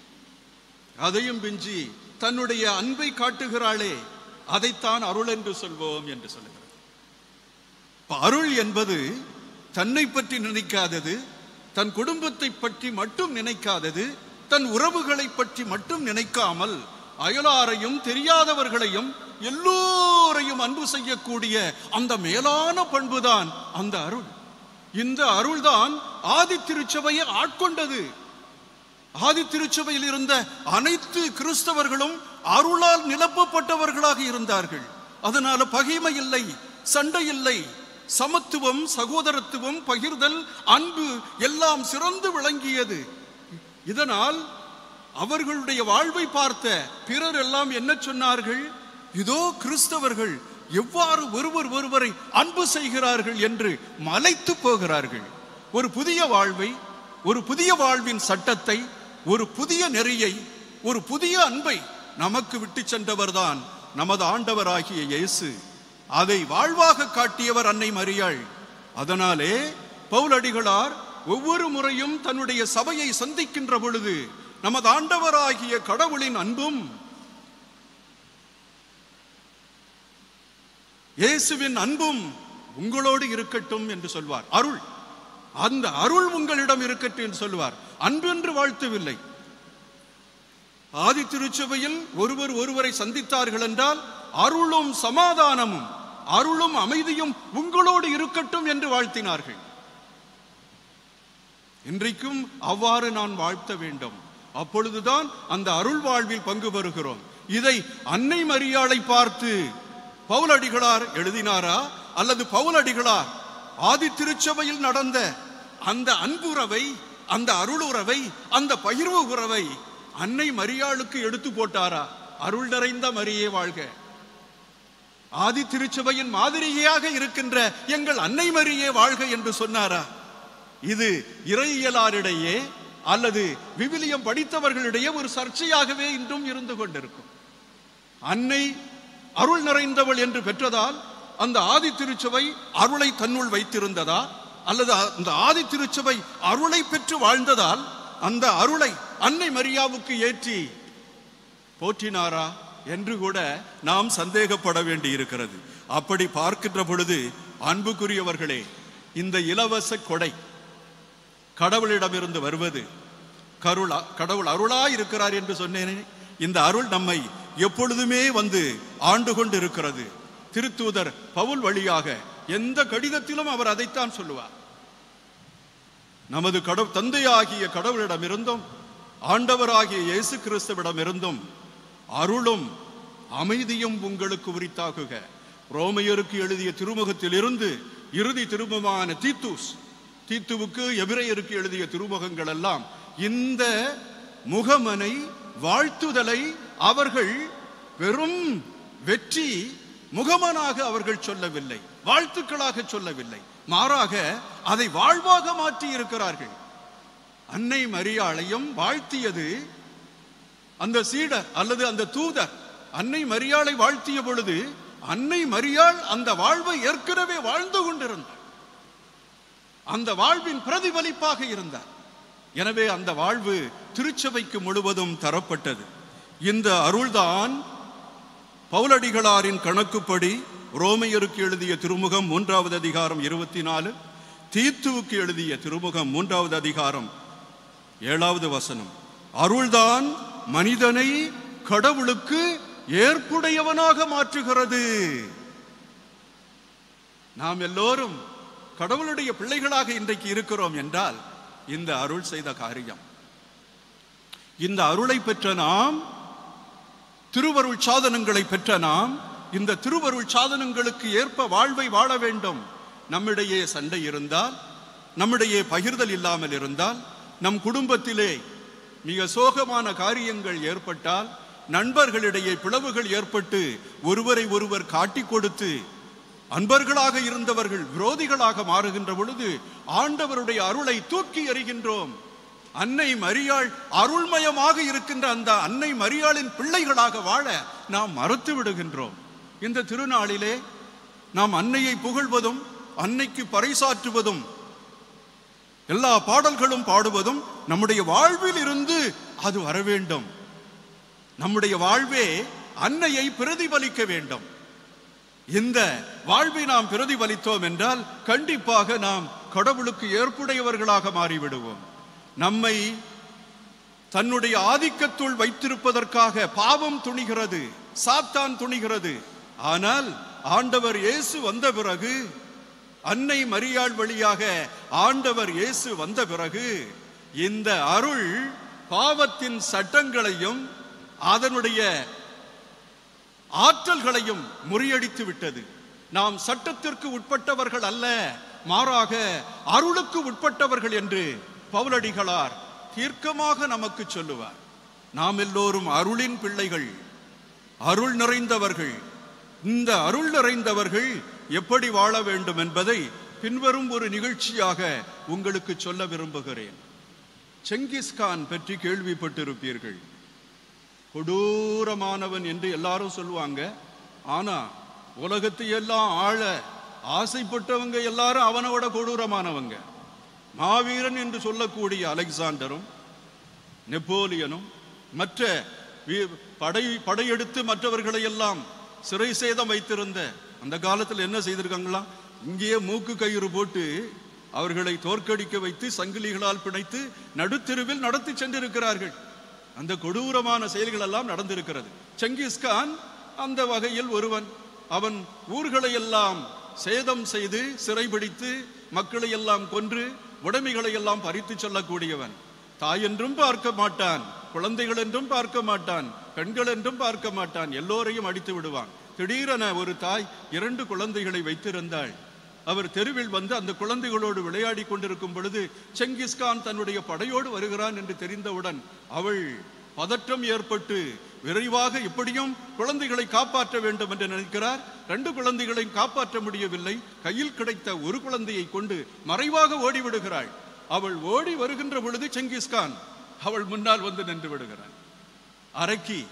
அதையும் விஞ்சி தன்னுடைய அன்பை காட்டுகிறாளே அதைத்தான் அருள் என்று சொல்வோம் என்று சொல்லுகிறது இப்ப அருள் என்பது தன்னை பற்றி நினைக்காதது தன் குடும்பத்தை பற்றி மட்டும் நினைக்காதது தன் உறவுகளை பற்றி மட்டும் நினைக்காமல் அயலாரையும் தெரியாதவர்களையும் எல்லோரையும் அன்பு செய்யக்கூடிய அந்த மேலான பண்புதான் அந்த அருள் இந்த அருள்தான் ஆதி திருச்சபையை ஆட்கொண்டது ஆதி திருச்சபையில் இருந்த அனைத்து கிறிஸ்தவர்களும் அருளால் நிலப்பப்பட்டவர்களாக இருந்தார்கள் அதனால பகைமை இல்லை சண்டை இல்லை சமத்துவம் சகோதரத்துவம் பகிர்தல் அன்பு எல்லாம் சிறந்து விளங்கியது இதனால் அவர்களுடைய வாழ்வை பார்த்த பிறர் எல்லாம் என்ன சொன்னார்கள் இதோ கிறிஸ்தவர்கள் எவ்வாறு ஒருவர் ஒருவரை அன்பு செய்கிறார்கள் என்று மலைத்து போகிறார்கள் ஒரு புதிய வாழ்வை ஒரு புதிய வாழ்வின் சட்டத்தை ஒரு புதிய நெறியை ஒரு புதிய அன்பை நமக்கு விட்டு சென்றவர்தான் நமது ஆண்டவராகிய இயேசு அதை வாழ்வாக காட்டியவர் அன்னை மரியாள் அதனாலே பவுலடிகளார் ஒவ்வொரு முறையும் தன்னுடைய சபையை சந்திக்கின்ற பொழுது நமது ஆண்டவராகிய கடவுளின் அன்பும் இயேசுவின் அன்பும் உங்களோடு இருக்கட்டும் என்று சொல்வார் அருள் அந்த அருள் உங்களிடம் இருக்கட்டும் என்று சொல்வார் அன்பு என்று வாழ்த்தவில்லை ஆதி திருச்சபையில் ஒருவர் ஒருவரை சந்தித்தார்கள் என்றால் அருளும் சமாதானமும் அருளும் அமைதியும் உங்களோடு இருக்கட்டும் என்று வாழ்த்தினார்கள் இன்றைக்கும் அவ்வாறு நான் வாழ்த்த வேண்டும் அப்பொழுதுதான் அந்த அருள் வாழ்வில் பங்கு பெறுகிறோம் இதை அன்னை மரியாளை பார்த்து பவுலடிகளார் எழுதினாரா அல்லது பவுலடிகளார் ஆதி திருச்சபையில் நடந்த அந்த அன்புறவை அந்த அருளுறவை அந்த பகிர்வு உறவை அன்னை மரியாளுக்கு எடுத்து போட்டாரா அருள் நிறைந்த மரியே வாழ்க ஆதி திருச்சபையின் மாதிரியாக இருக்கின்ற எங்கள் அன்னை மரியே வாழ்க என்று சொன்னாரா இது இறையியலாரிடையே அல்லது விவிலியம் படித்தவர்களிடையே ஒரு சர்ச்சையாகவே இன்றும் இருந்து கொண்டிருக்கும் அன்னை அருள் நிறைந்தவள் என்று பெற்றதால் அந்த ஆதி திருச்சபை அருளை தன்னுள் வைத்திருந்ததா அல்லது அந்த ஆதி திருச்சபை அருளை பெற்று வாழ்ந்ததால் அந்த அருளை அன்னை மரியாவுக்கு ஏற்றி போற்றினாரா என்று கூட நாம் சந்தேகப்பட வேண்டி இருக்கிறது அப்படி பார்க்கின்ற பொழுது அன்புக்குரியவர்களே இந்த இலவச கொடை கடவுளிடமிருந்து வருவது கருள் கடவுள் அருளாய் இருக்கிறார் என்று சொன்னேனே இந்த அருள் நம்மை எப்பொழுதுமே வந்து ஆண்டு கொண்டு இருக்கிறது திருத்தூதர் பவுல் வழியாக எந்த கடிதத்திலும் அவர் அதைத்தான் சொல்லுவார் நமது கடவு தந்தையாகிய கடவுளிடமிருந்தும் ஆண்டவராகிய இயேசு கிறிஸ்துவிடமிருந்தும் அருளும் அமைதியும் உங்களுக்கு உரித்தாகுக ரோமையருக்கு எழுதிய திருமுகத்தில் இருந்து இறுதி திருமுகமான தீத்தூஸ் தீத்துவுக்கு எபிரையருக்கு எழுதிய திருமுகங்கள் எல்லாம் இந்த முகமனை வாழ்த்துதலை அவர்கள் வெறும் வெற்றி முகமனாக அவர்கள் சொல்லவில்லை வாழ்த்துக்களாக சொல்லவில்லை மாறாக அதை வாழ்வாக மாற்றி இருக்கிறார்கள் அன்னை மரியாளையும் வாழ்த்தியது அந்த சீடர் அல்லது அந்த தூதர் அன்னை மரியாளை வாழ்த்திய பொழுது அன்னை மரியாள் அந்த வாழ்வை ஏற்கனவே வாழ்ந்து கொண்டிருந்தார் அந்த வாழ்வின் பிரதிபலிப்பாக இருந்தார் எனவே அந்த வாழ்வு திருச்சபைக்கு முழுவதும் தரப்பட்டது இந்த அருள்தான் பவுலடிகளாரின் கணக்குப்படி ரோமையருக்கு எழுதிய திருமுகம் மூன்றாவது அதிகாரம் இருபத்தி நாலு தீத்துவுக்கு எழுதிய திருமுகம் மூன்றாவது அதிகாரம் ஏழாவது வசனம் அருள்தான் மனிதனை கடவுளுக்கு ஏற்புடையவனாக மாற்றுகிறது நாம் எல்லோரும் கடவுளுடைய பிள்ளைகளாக இன்றைக்கு இருக்கிறோம் என்றால் இந்த அருள் செய்த காரியம் இந்த அருளை பெற்ற நாம் திருவருள் சாதனங்களை பெற்ற நாம் இந்த திருவருள் சாதனங்களுக்கு ஏற்ப வாழ்வை வாழ வேண்டும் நம்மிடையே சண்டை இருந்தால் நம்மிடையே பகிர்தல் இல்லாமல் இருந்தால் நம் குடும்பத்திலே மிக சோகமான காரியங்கள் ஏற்பட்டால் நண்பர்களிடையே பிளவுகள் ஏற்பட்டு ஒருவரை ஒருவர் காட்டிக் கொடுத்து அன்பர்களாக இருந்தவர்கள் விரோதிகளாக மாறுகின்ற பொழுது ஆண்டவருடைய அருளை தூக்கி எறிகின்றோம் அன்னை மரியாள் அருள்மயமாக இருக்கின்ற அந்த அன்னை மரியாளின் பிள்ளைகளாக வாழ நாம் மறுத்து விடுகின்றோம் இந்த திருநாளிலே நாம் அன்னையை புகழ்வதும் அன்னைக்கு பறைசாற்றுவதும் எல்லா பாடல்களும் பாடுவதும் நம்முடைய வாழ்வில் இருந்து அது வர வேண்டும் நம்முடைய வாழ்வே அன்னையை பிரதிபலிக்க வேண்டும் இந்த வாழ்வை நாம் பிரதிபலித்தோம் என்றால் கண்டிப்பாக நாம் கடவுளுக்கு ஏற்புடையவர்களாக மாறிவிடுவோம் நம்மை தன்னுடைய ஆதிக்கத்துள் வைத்திருப்பதற்காக பாவம் துணிகிறது சாத்தான் துணிகிறது ஆனால் ஆண்டவர் இயேசு வந்த பிறகு அன்னை மரியாள் வழியாக ஆண்டவர் இயேசு வந்த பிறகு இந்த அருள் பாவத்தின் சட்டங்களையும் அதனுடைய ஆற்றல்களையும் முறியடித்து விட்டது நாம் சட்டத்திற்கு உட்பட்டவர்கள் அல்ல மாறாக அருளுக்கு உட்பட்டவர்கள் என்று பவுலடிகளார் தீர்க்கமாக நமக்கு சொல்லுவார் நாம் எல்லோரும் அருளின் பிள்ளைகள் அருள் நிறைந்தவர்கள் இந்த அருள் நிறைந்தவர்கள் எப்படி வாழ வேண்டும் என்பதை பின்வரும் ஒரு நிகழ்ச்சியாக உங்களுக்கு சொல்ல விரும்புகிறேன் செங்கிஸ்கான் பற்றி கேள்விப்பட்டிருப்பீர்கள் கொடூரமானவன் என்று எல்லாரும் சொல்லுவாங்க ஆனா உலகத்தை எல்லாம் ஆள ஆசைப்பட்டவங்க எல்லாரும் அவனோட கொடூரமானவங்க மாவீரன் என்று சொல்லக்கூடிய அலெக்சாண்டரும் நெப்போலியனும் மற்ற வீ- படை படையெடுத்து மற்றவர்களை எல்லாம் சிறை சேதம் வைத்திருந்த அந்த காலத்தில் என்ன செய்திருக்காங்களா இங்கேயே மூக்கு கயிறு போட்டு அவர்களை தோற்கடிக்க வைத்து சங்கிலிகளால் பிணைத்து நடுத்தெருவில் நடத்தி சென்றிருக்கிறார்கள் அந்த கொடூரமான செயல்கள் எல்லாம் நடந்திருக்கிறது செங்கிஸ்கான் அந்த வகையில் ஒருவன் அவன் ஊர்களை எல்லாம் சேதம் செய்து சிறைபிடித்து மக்களை எல்லாம் கொன்று உடைமைகளை எல்லாம் பறித்து செல்லக்கூடியவன் தாய் என்றும் பார்க்க மாட்டான் குழந்தைகள் என்றும் பார்க்க மாட்டான் பெண்கள் என்றும் பார்க்க மாட்டான் எல்லோரையும் அடித்து விடுவான் திடீரென ஒரு தாய் இரண்டு குழந்தைகளை வைத்திருந்தாள் அவர் தெருவில் வந்து அந்த குழந்தைகளோடு விளையாடி கொண்டிருக்கும் பொழுது செங்கிஸ்கான் தன்னுடைய படையோடு வருகிறான் என்று தெரிந்தவுடன் அவள் பதற்றம் ஏற்பட்டு விரைவாக எப்படியும் குழந்தைகளை காப்பாற்ற வேண்டும் என்று நினைக்கிறார் ரெண்டு குழந்தைகளையும் காப்பாற்ற முடியவில்லை கையில் கிடைத்த ஒரு குழந்தையை கொண்டு மறைவாக ஓடிவிடுகிறாள் அவள் ஓடி வருகின்ற பொழுது செங்கிஸ்கான் அவள் முன்னால் வந்து நின்று விடுகிறான் அரக்கி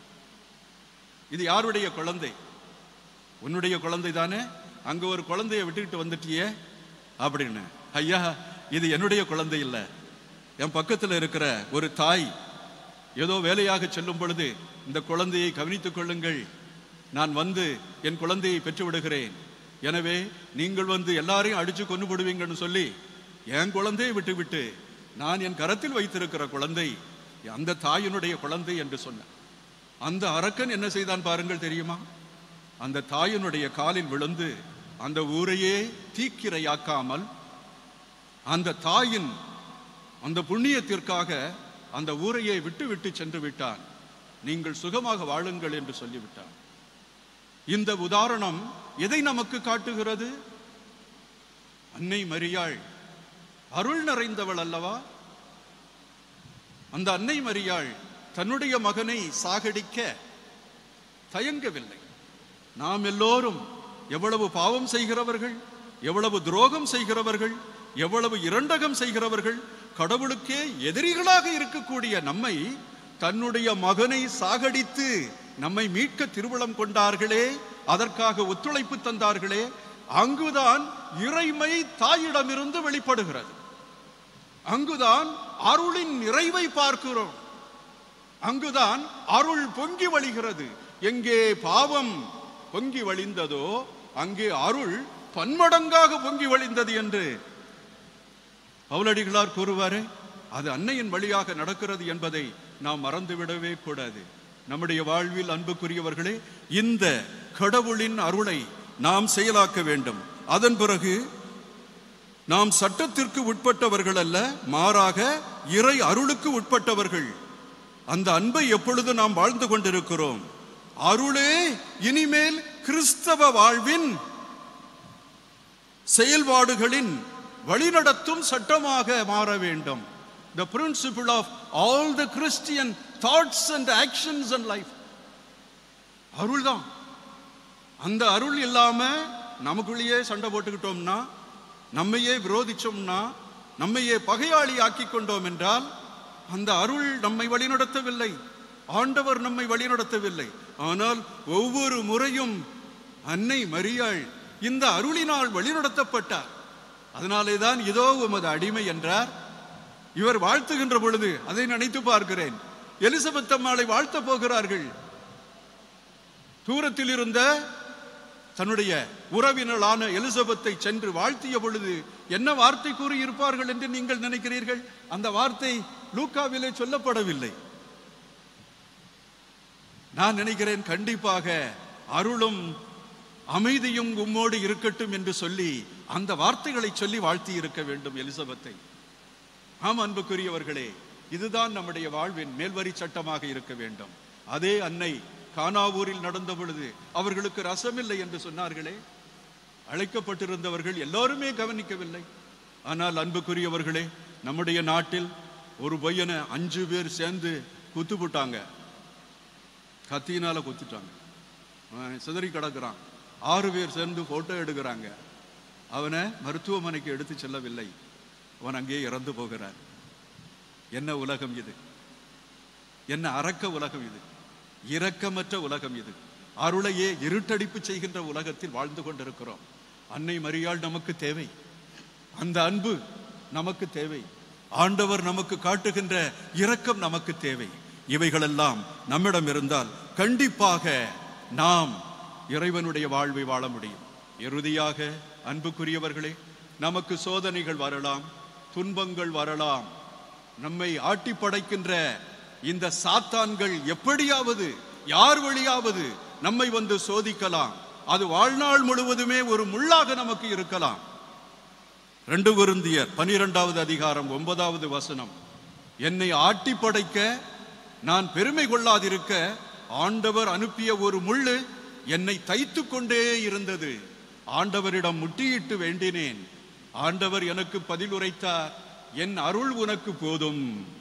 இது யாருடைய குழந்தை உன்னுடைய குழந்தை தானே அங்க ஒரு குழந்தைய விட்டுக்கிட்டு வந்துட்டியே அப்படின்னு ஐயா இது என்னுடைய குழந்தை இல்லை என் பக்கத்தில் இருக்கிற ஒரு தாய் ஏதோ வேலையாக செல்லும் பொழுது இந்த குழந்தையை கவனித்துக் கொள்ளுங்கள் நான் வந்து என் குழந்தையை பெற்று விடுகிறேன் எனவே நீங்கள் வந்து எல்லாரையும் அடிச்சு கொண்டு விடுவீங்கன்னு சொல்லி என் குழந்தையை விட்டு விட்டு நான் என் கரத்தில் வைத்திருக்கிற குழந்தை அந்த தாயினுடைய குழந்தை என்று சொன்னேன் அந்த அரக்கன் என்ன செய்தான் பாருங்கள் தெரியுமா அந்த தாயினுடைய காலில் விழுந்து அந்த ஊரையே தீக்கிரையாக்காமல் அந்த தாயின் அந்த புண்ணியத்திற்காக அந்த ஊரையே விட்டு விட்டு சென்று விட்டான் நீங்கள் சுகமாக வாழுங்கள் என்று சொல்லிவிட்டான் இந்த உதாரணம் எதை நமக்கு காட்டுகிறது அன்னை மரியாள் அருள் நிறைந்தவள் அல்லவா அந்த அன்னை மரியாள் தன்னுடைய மகனை சாகடிக்க தயங்கவில்லை நாம் எல்லோரும் எவ்வளவு பாவம் செய்கிறவர்கள் எவ்வளவு துரோகம் செய்கிறவர்கள் எவ்வளவு இரண்டகம் செய்கிறவர்கள் கடவுளுக்கே எதிரிகளாக இருக்கக்கூடிய நம்மை தன்னுடைய மகனை சாகடித்து நம்மை மீட்க திருவுளம் கொண்டார்களே அதற்காக ஒத்துழைப்பு தந்தார்களே அங்குதான் இறைமை தாயிடமிருந்து வெளிப்படுகிறது அங்குதான் அருளின் நிறைவை பார்க்கிறோம் அங்குதான் அருள் பொங்கி வழிகிறது எங்கே பாவம் பொங்கி வழிந்ததோ அங்கே அருள் பன்மடங்காக பொங்கி வழிந்தது என்று பவுலடிகளார் கூறுவாரே அது அன்னையின் வழியாக நடக்கிறது என்பதை நாம் மறந்துவிடவே கூடாது நம்முடைய வாழ்வில் அன்புக்குரியவர்களே இந்த கடவுளின் அருளை நாம் செயலாக்க வேண்டும் அதன் பிறகு நாம் சட்டத்திற்கு உட்பட்டவர்கள் அல்ல மாறாக இறை அருளுக்கு உட்பட்டவர்கள் அந்த அன்பை எப்பொழுது நாம் வாழ்ந்து கொண்டிருக்கிறோம் அருளே இனிமேல் கிறிஸ்தவ வாழ்வின் செயல்பாடுகளின் வழிநடத்தும் சட்டமாக மாற வேண்டும் the principle of all the christian thoughts and actions and life அருள்தான் அந்த அருள் இல்லாம நமக்குள்ளேயே சண்டை போட்டுக்கிட்டோம்னா நம்மையே விரோதிச்சோம்னா நம்மையே பகையாளி ஆக்கி கொண்டோம் என்றால் அந்த அருள் நம்மை வழிநடத்தவில்லை ஆண்டவர் நம்மை வழிநடத்தவில்லை ஆனால் ஒவ்வொரு முறையும் அன்னை மரியாள் இந்த அருளினால் வழிநடத்தப்பட்டார் அதனாலே தான் இதோ உமது அடிமை என்றார் இவர் வாழ்த்துகின்ற பொழுது அதை நினைத்து பார்க்கிறேன் எலிசபெத் அம்மாளை வாழ்த்த போகிறார்கள் தூரத்தில் இருந்த தன்னுடைய உறவினரான எலிசபெத்தை சென்று வாழ்த்திய பொழுது என்ன வார்த்தை கூறி இருப்பார்கள் என்று நீங்கள் நினைக்கிறீர்கள் அந்த வார்த்தை லூக்காவிலே சொல்லப்படவில்லை நான் நினைக்கிறேன் கண்டிப்பாக அருளும் அமைதியும் உம்மோடு இருக்கட்டும் என்று சொல்லி அந்த வார்த்தைகளை சொல்லி வாழ்த்தி இருக்க வேண்டும் எலிசபெத்தை ஆம் அன்புக்குரியவர்களே இதுதான் நம்முடைய வாழ்வின் மேல்வரி சட்டமாக இருக்க வேண்டும் அதே அன்னை கானாவூரில் நடந்த பொழுது அவர்களுக்கு ரசமில்லை என்று சொன்னார்களே அழைக்கப்பட்டிருந்தவர்கள் எல்லோருமே கவனிக்கவில்லை ஆனால் அன்புக்குரியவர்களே நம்முடைய நாட்டில் ஒரு பையனை அஞ்சு பேர் சேர்ந்து குத்து போட்டாங்க கத்தியினால குத்திட்டாங்க அவன் சிதறி கிடக்குறான் ஆறு பேர் சேர்ந்து போட்டோ எடுக்கிறாங்க அவனை மருத்துவமனைக்கு எடுத்து செல்லவில்லை அவன் அங்கே இறந்து போகிறான் என்ன உலகம் இது என்ன அரக்க உலகம் இது இரக்கமற்ற உலகம் இது அருளையே இருட்டடிப்பு செய்கின்ற உலகத்தில் வாழ்ந்து கொண்டிருக்கிறோம் அன்னை மரியாள் நமக்கு தேவை அந்த அன்பு நமக்கு தேவை ஆண்டவர் நமக்கு காட்டுகின்ற இரக்கம் நமக்கு தேவை இவைகளெல்லாம் நம்மிடம் இருந்தால் கண்டிப்பாக நாம் இறைவனுடைய வாழ்வை வாழ முடியும் இறுதியாக அன்புக்குரியவர்களே நமக்கு சோதனைகள் வரலாம் துன்பங்கள் வரலாம் நம்மை ஆட்டி படைக்கின்ற இந்த சாத்தான்கள் எப்படியாவது யார் வழியாவது நம்மை வந்து சோதிக்கலாம் அது வாழ்நாள் முழுவதுமே ஒரு முள்ளாக நமக்கு இருக்கலாம் ரெண்டு விருந்தியர் பனிரெண்டாவது அதிகாரம் ஒன்பதாவது வசனம் என்னை ஆட்டி படைக்க நான் பெருமை கொள்ளாதிருக்க ஆண்டவர் அனுப்பிய ஒரு முள்ளு என்னை தைத்து கொண்டே இருந்தது ஆண்டவரிடம் முட்டியிட்டு வேண்டினேன் ஆண்டவர் எனக்கு பதில் உரைத்தார் என் அருள் உனக்கு போதும்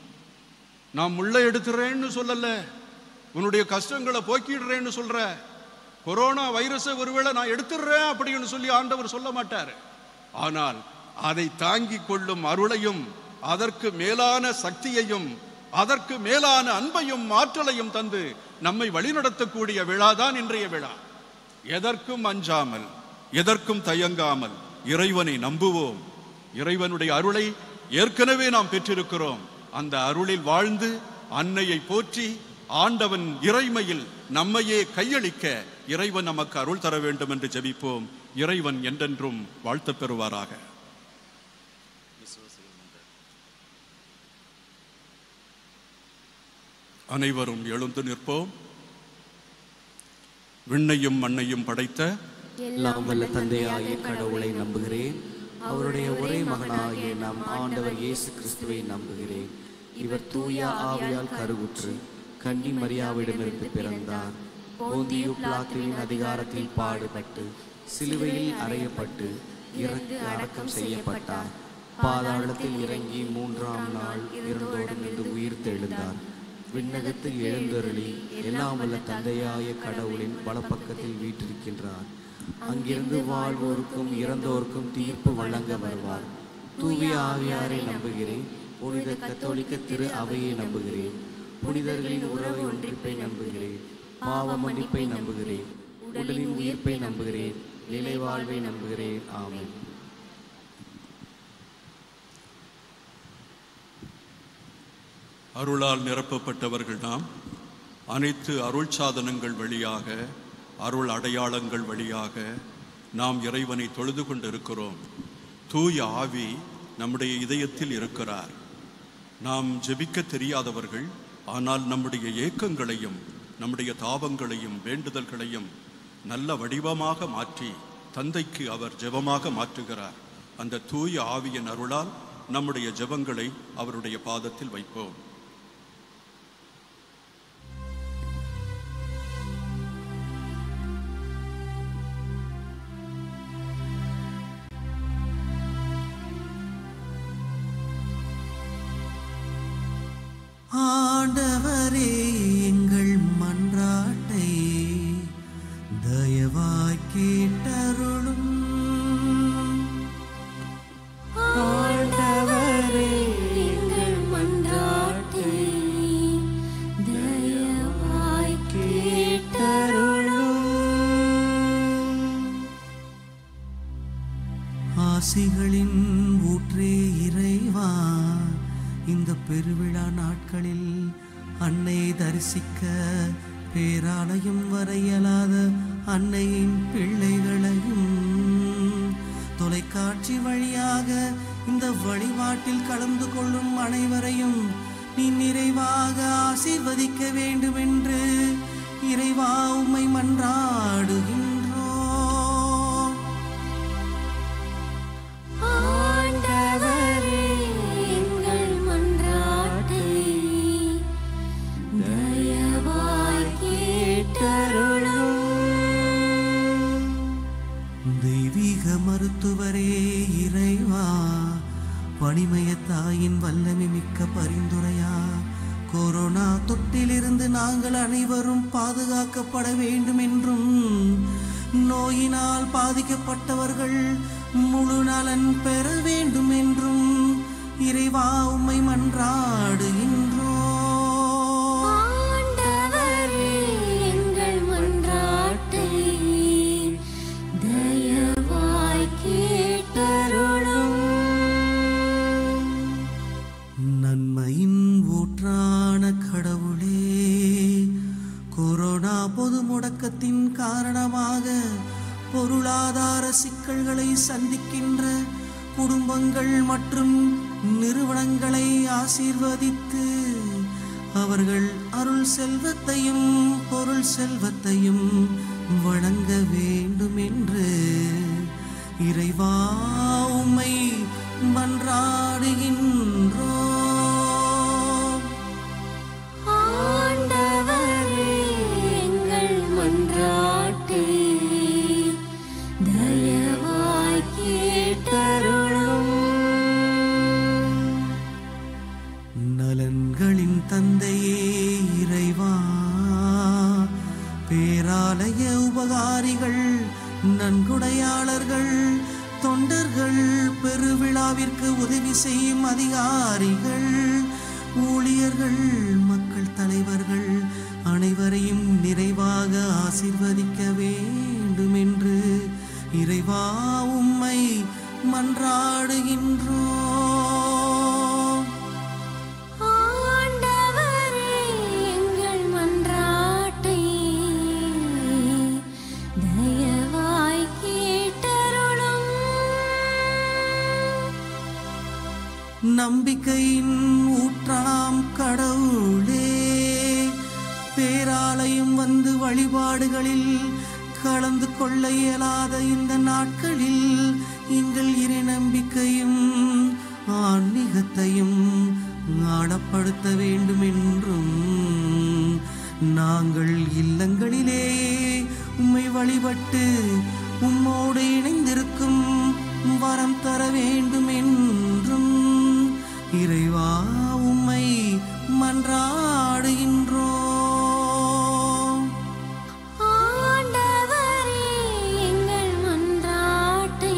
நான் முள்ளை எடுத்துறேன்னு சொல்லல உன்னுடைய கஷ்டங்களை போக்கிடுறேன்னு சொல்ற கொரோனா வைரஸை ஒருவேளை நான் எடுத்துடுறேன் அப்படின்னு சொல்லி ஆண்டவர் சொல்ல மாட்டார் ஆனால் அதை தாங்கிக் கொள்ளும் அருளையும் அதற்கு மேலான சக்தியையும் அதற்கு மேலான அன்பையும் ஆற்றலையும் தந்து நம்மை வழிநடத்தக்கூடிய விழாதான் இன்றைய விழா எதற்கும் அஞ்சாமல் எதற்கும் தயங்காமல் இறைவனை நம்புவோம் இறைவனுடைய அருளை ஏற்கனவே நாம் பெற்றிருக்கிறோம் அந்த அருளில் வாழ்ந்து அன்னையை போற்றி ஆண்டவன் இறைமையில் நம்மையே கையளிக்க இறைவன் நமக்கு அருள் தர வேண்டும் என்று ஜெபிப்போம் இறைவன் என்றென்றும் வாழ்த்தப் பெறுவாராக அனைவரும் எழுந்து நிற்போம் விண்ணையும் மண்ணையும் படைத்த எல்லாம் வல்ல தந்தையாகிய கடவுளை நம்புகிறேன் அவருடைய ஒரே மகனாகிய நம் ஆண்டவர் இயேசு கிறிஸ்துவை நம்புகிறேன் இவர் தூய ஆவியால் கருவுற்று கன்னி மரியாவிடமிருந்து பிறந்தார் போந்தியு பிளாத்துவின் அதிகாரத்தில் பாடுபட்டு சிலுவையில் அறையப்பட்டு இறந்து அடக்கம் செய்யப்பட்டார் பாதாளத்தில் இறங்கி மூன்றாம் நாள் இருந்தோரிலிருந்து உயிர் தெழுந்தார் விண்ணகத்தில் எழுந்தருளி எல்லாம் வல்ல தந்தையாய கடவுளின் வலப்பக்கத்தில் வீற்றிருக்கின்றார் அங்கிருந்து வாழ்வோருக்கும் இறந்தோருக்கும் தீர்ப்பு வழங்க வருவார் தூய ஆவியாரை நம்புகிறேன் புனித கத்தோலிக்க திரு அவையை நம்புகிறேன் புனிதர்களின் உறவை ஒன்றிப்பை நம்புகிறேன் பாவ மன்னிப்பை நம்புகிறேன் உடலின் உயிர்ப்பை நம்புகிறேன் நிலை வாழ்வை நம்புகிறேன் ஆமென் அருளால் நிரப்பப்பட்டவர்கள் நாம் அனைத்து அருள் சாதனங்கள் வழியாக அருள் அடையாளங்கள் வழியாக நாம் இறைவனை தொழுது கொண்டிருக்கிறோம் தூய ஆவி நம்முடைய இதயத்தில் இருக்கிறார் நாம் ஜெபிக்க தெரியாதவர்கள் ஆனால் நம்முடைய ஏக்கங்களையும் நம்முடைய தாபங்களையும் வேண்டுதல்களையும் நல்ல வடிவமாக மாற்றி தந்தைக்கு அவர் ஜெபமாக மாற்றுகிறார் அந்த தூய ஆவியின் அருளால் நம்முடைய ஜெபங்களை அவருடைய பாதத்தில் வைப்போம் ஆண்டவரே எங்கள் மன்றாட்டை தயவாய் கேட்டருளும் ஆண்டவரே எங்கள் மன்றாட்டை தயவாய் கேட்டருளும் ஆசிகளின் ஊற்றே இறைவா இந்த பெருவிழா நாட்களில் அன்னையை தரிசிக்க பேராலயம் வரையலாத அன்னையின் பிள்ளைகளையும் தொலைக்காட்சி வழியாக இந்த வழிபாட்டில் கலந்து கொள்ளும் அனைவரையும் நீ நிறைவாக ஆசீர்வதிக்க வேண்டுமென்று இறைவா உம்மை மன்றாடுகின்றோம் ஆண்டவரே எங்கள் மன்றாட்டை தயவாய் கேட்டருளும் தெய்வீக மருத்துவரே இறைவா பணிமய தாயின் வல்லமை மிக்க பரிந்துரையா கொரோனா தொற்றிலிருந்து நாங்கள் அனைவரும் பாதுகாக்கப்பட வேண்டும் என்றும் நோயினால் பாதிக்கப்பட்டவர்கள் முழு நலன் பெற வேண்டும் என்றும் இறைவா உம்மை மன்றாடுகின்றோம் ஆண்டவரே எங்கள் மன்றாட்டை தயவாய் கேட்டருளும் நன்மையின் ஊற்றான கடவுளே கொரோனா பொது முடக்கத்தின் காரணமாக பொருளாதார சிக்கல்களை சந்திக்கின்ற குடும்பங்கள் மற்றும் நிறுவனங்களை ஆசீர்வதித்து அவர்கள் அருள் செல்வத்தையும் பொருள் செல்வத்தையும் வழங்க வேண்டும் என்று இறைவா உம்மை மன்றாடுகின்றோம் ஆண்டவரே எங்கள் மன்றாட்டை தயவாய் கேட்டருளும் நலன்களின் தந்தையே இறைவா பேராலய உபகாரிகள் நன்கொடையாளர்கள் தொண்டர்கள் பெருவிழாவிற்கு உதவி செய்யும் அதிகாரிகள் ஊழியர்கள் மக்கள் தலைவர்கள் அனைவரையும் நிறைவாக ஆசிர்வதிக்க வேண்டும் என்று இறைவா உம்மை மன்றாடுகின்றோம் ஆண்டவரே எங்கள் மன்றாட்டை நம்பிக்கையின் ஊற்றாம் கடவுளே பேராலயம் வந்து வழிபாடுகளில் கலந்து கொள்ள இயலாத இந்த நாட்களில் எங்கள் இறை நம்பிக்கையும் ஆன்மீகத்தையும் ஆடப்படுத்த வேண்டும் என்றும் நாங்கள் இல்லங்களிலேயே உம்மை வழிபட்டு உம்மோடு இணைந்திருக்கும் வரம் தர வேண்டும் என்றும் இறைவா உம்மை மன்றாடுகின்றோம் ஆண்டவரே எங்கள் மன்றாட்டை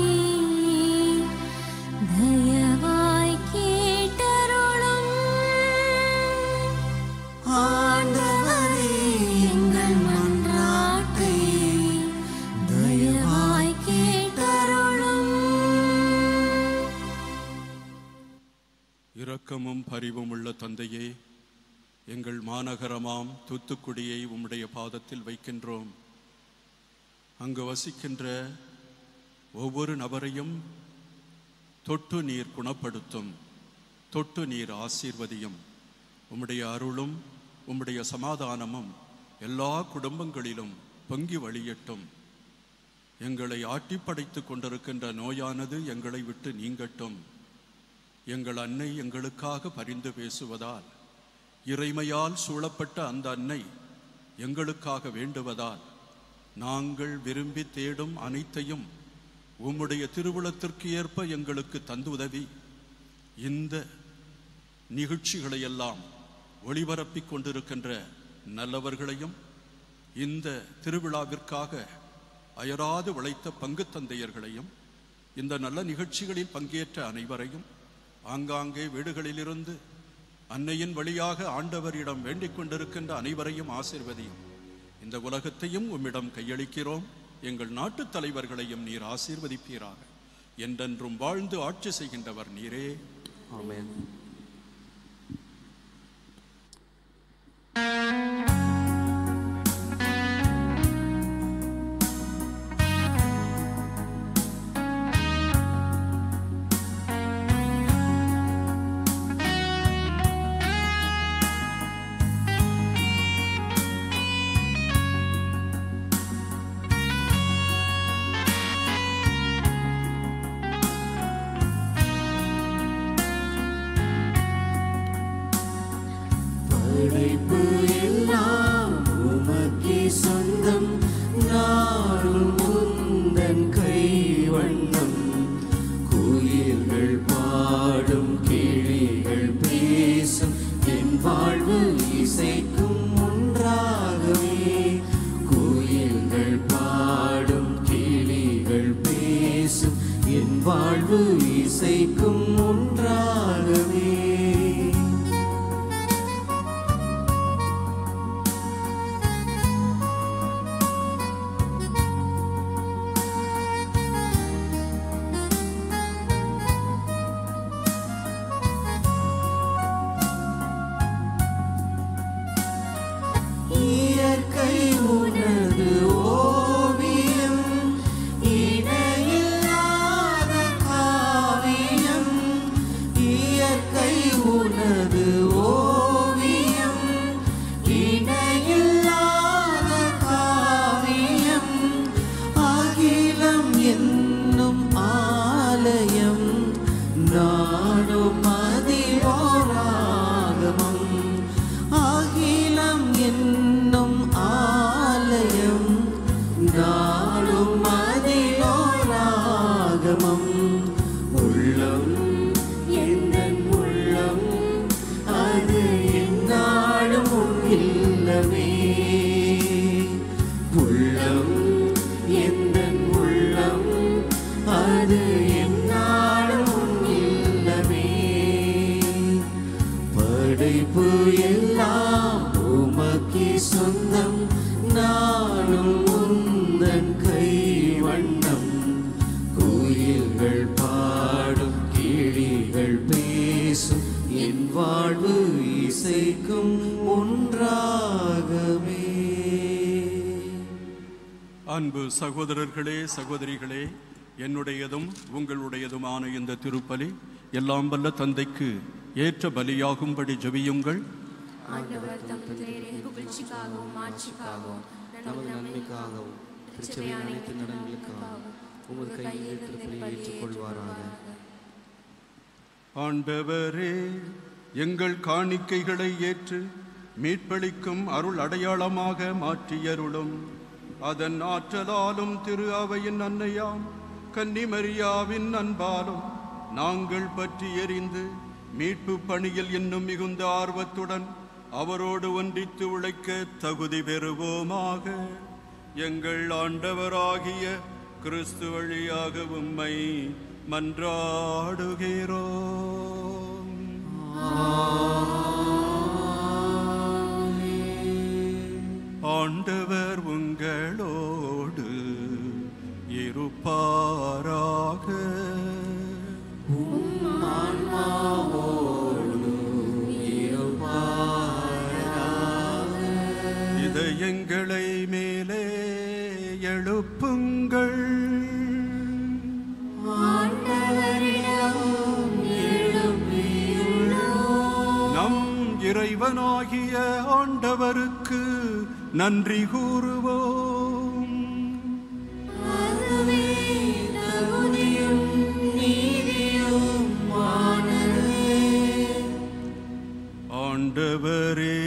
தயவாய் கேட்டருளும் ஆண்டவரே எங்கள் மன்றாட்டை தயவாய் கேட்டருளும் இரக்கமும் பரிவும் உள்ள தந்தையே எங்கள் மாநகரமாம் தூத்துக்குடியை உம்முடைய பாதத்தில் வைக்கின்றோம் அங்கு வசிக்கின்ற ஒவ்வொரு நபரையும் தொட்டு நீர் குணப்படுத்தும் தொட்டு நீர் ஆசீர்வதியும் உம்முடைய அருளும் உம்முடைய சமாதானமும் எல்லா குடும்பங்களிலும் பொங்கி வழியட்டும் எங்களை ஆட்டிப்படைத்துக் கொண்டிருக்கின்ற நோயானது எங்களை விட்டு நீங்கட்டும் எங்கள் அன்னை எங்களுக்காக பரிந்து பேசுவதால் இறைமையால் சூழப்பட்ட அந்த அன்னை எங்களுக்காக வேண்டுவதால் நாங்கள் விரும்பி தேடும் அனைத்தையும் உம்முடைய திருவுளத்திற்கு ஏற்ப எங்களுக்கு தந்து உதவி இந்த நிகழ்ச்சிகளை எல்லாம் ஒளிபரப்பிக் கொண்டிருக்கின்ற நல்லவர்களையும் இந்த திருவிழாவிற்காக அயராது உழைத்த பங்கு தந்தையர்களையும் இந்த நல்ல நிகழ்ச்சிகளில் பங்கேற்ற அனைவரையும் ஆங்காங்கே வீடுகளிலிருந்து அன்னையின் வழியாக ஆண்டவரிடம் வேண்டிக் கொண்டிருக்கின்ற அனைவரையும் ஆசீர்வதியும் இந்த உலகத்தையும் உம்மிடம் கையளிக்கிறோம் எங்கள் நாட்டுத் தலைவர்களையும் நீர் ஆசீர்வதிப்பீராக என்றென்றும் வாழ்ந்து ஆட்சி செய்கின்றவர் நீரே ஆமென் படைப்பு எல்லாம் உமக்கே சொந்தம் நாளும் உந்தன் கைவண்ணம் குயில்கள் பாடும் கிளிகள் பேசும் என் வாழ்வு இசைக்கும் ஒன்றாகவே குயில்கள் பாடும் கிளிகள் பேசும் என் வாழ்வு இசைக்கும் ஒன்றாகவே இயற்கை உனது ஓவியம் இணையில்லாத காவியம் இயற்கை உனது ஓவியம் இணையில்லாத காவியம் அகிலம் என்னும் ஆலயம் நானும் அதிவோராகமம் அகிலம் என்னும் ஆலயம் நாளும் அதிலோராகமம் உள்ளம் எந்தன் உள்ளம் அது எந்நாளும் உன் இல்லமே உள்ளம் எந்தன் உள்ளம் அது எந்நாளும் உன் இல்லமே படைப்பு எல்லாம் உமக்கே சொந்தம் நானும் உந்தன் கை வண்ணம் குயில்கள் பாடும் கிளிகள் பேசும் என் வாழ்வு இசைக்கும் ஒன்றாகவே அன்பு சகோதரர்களே சகோதரிகளே என்னுடையதும் உங்களுடையதுமான இந்த திருப்பலி எல்லாம் வல்ல தந்தைக்கு ஏற்ற பலியாகும்படி ஜெபியுங்கள் ஆண்டவர் தம் பேரின் புகழ்ச்சிக்காகவும் ஆட்சிக்காகவும் நமது நன்மைக்காகவும் திருச்சபை அனைத்து நலன்களுக்காகவும் உமது கையில் திருப்பலி ஏற்றுக்கொள்வாராக ஆண்டவரே எங்கள் காணிக்கைகளை ஏற்று மீட்பளிக்கும் அருள் அடையாளமாக மாற்றியருளும் அதன் ஆற்றலாலும் திரு அவையின் அன்னையாம் கன்னிமரியாவின் அன்பாலும் நாங்கள் பற்றி எறிந்து மீட்பு பணியில் இன்னும் மிகுந்த ஆர்வத்துடன் அவரோடு ஒன்றித்து உழைக்க தகுதி பெறுவோமாக எங்கள் ஆண்டவராகிய கிறிஸ்து வழியாக உம்மை மன்றாடுகிறோம் ஆண்டவர் உங்களோடு இருப்பாராக இதயங்களை மேலே எழுப்புங்கள் நம் இறைவனாகிய ஆண்டவருக்கு நன்றி கூறுவோம் ஆண்டவரே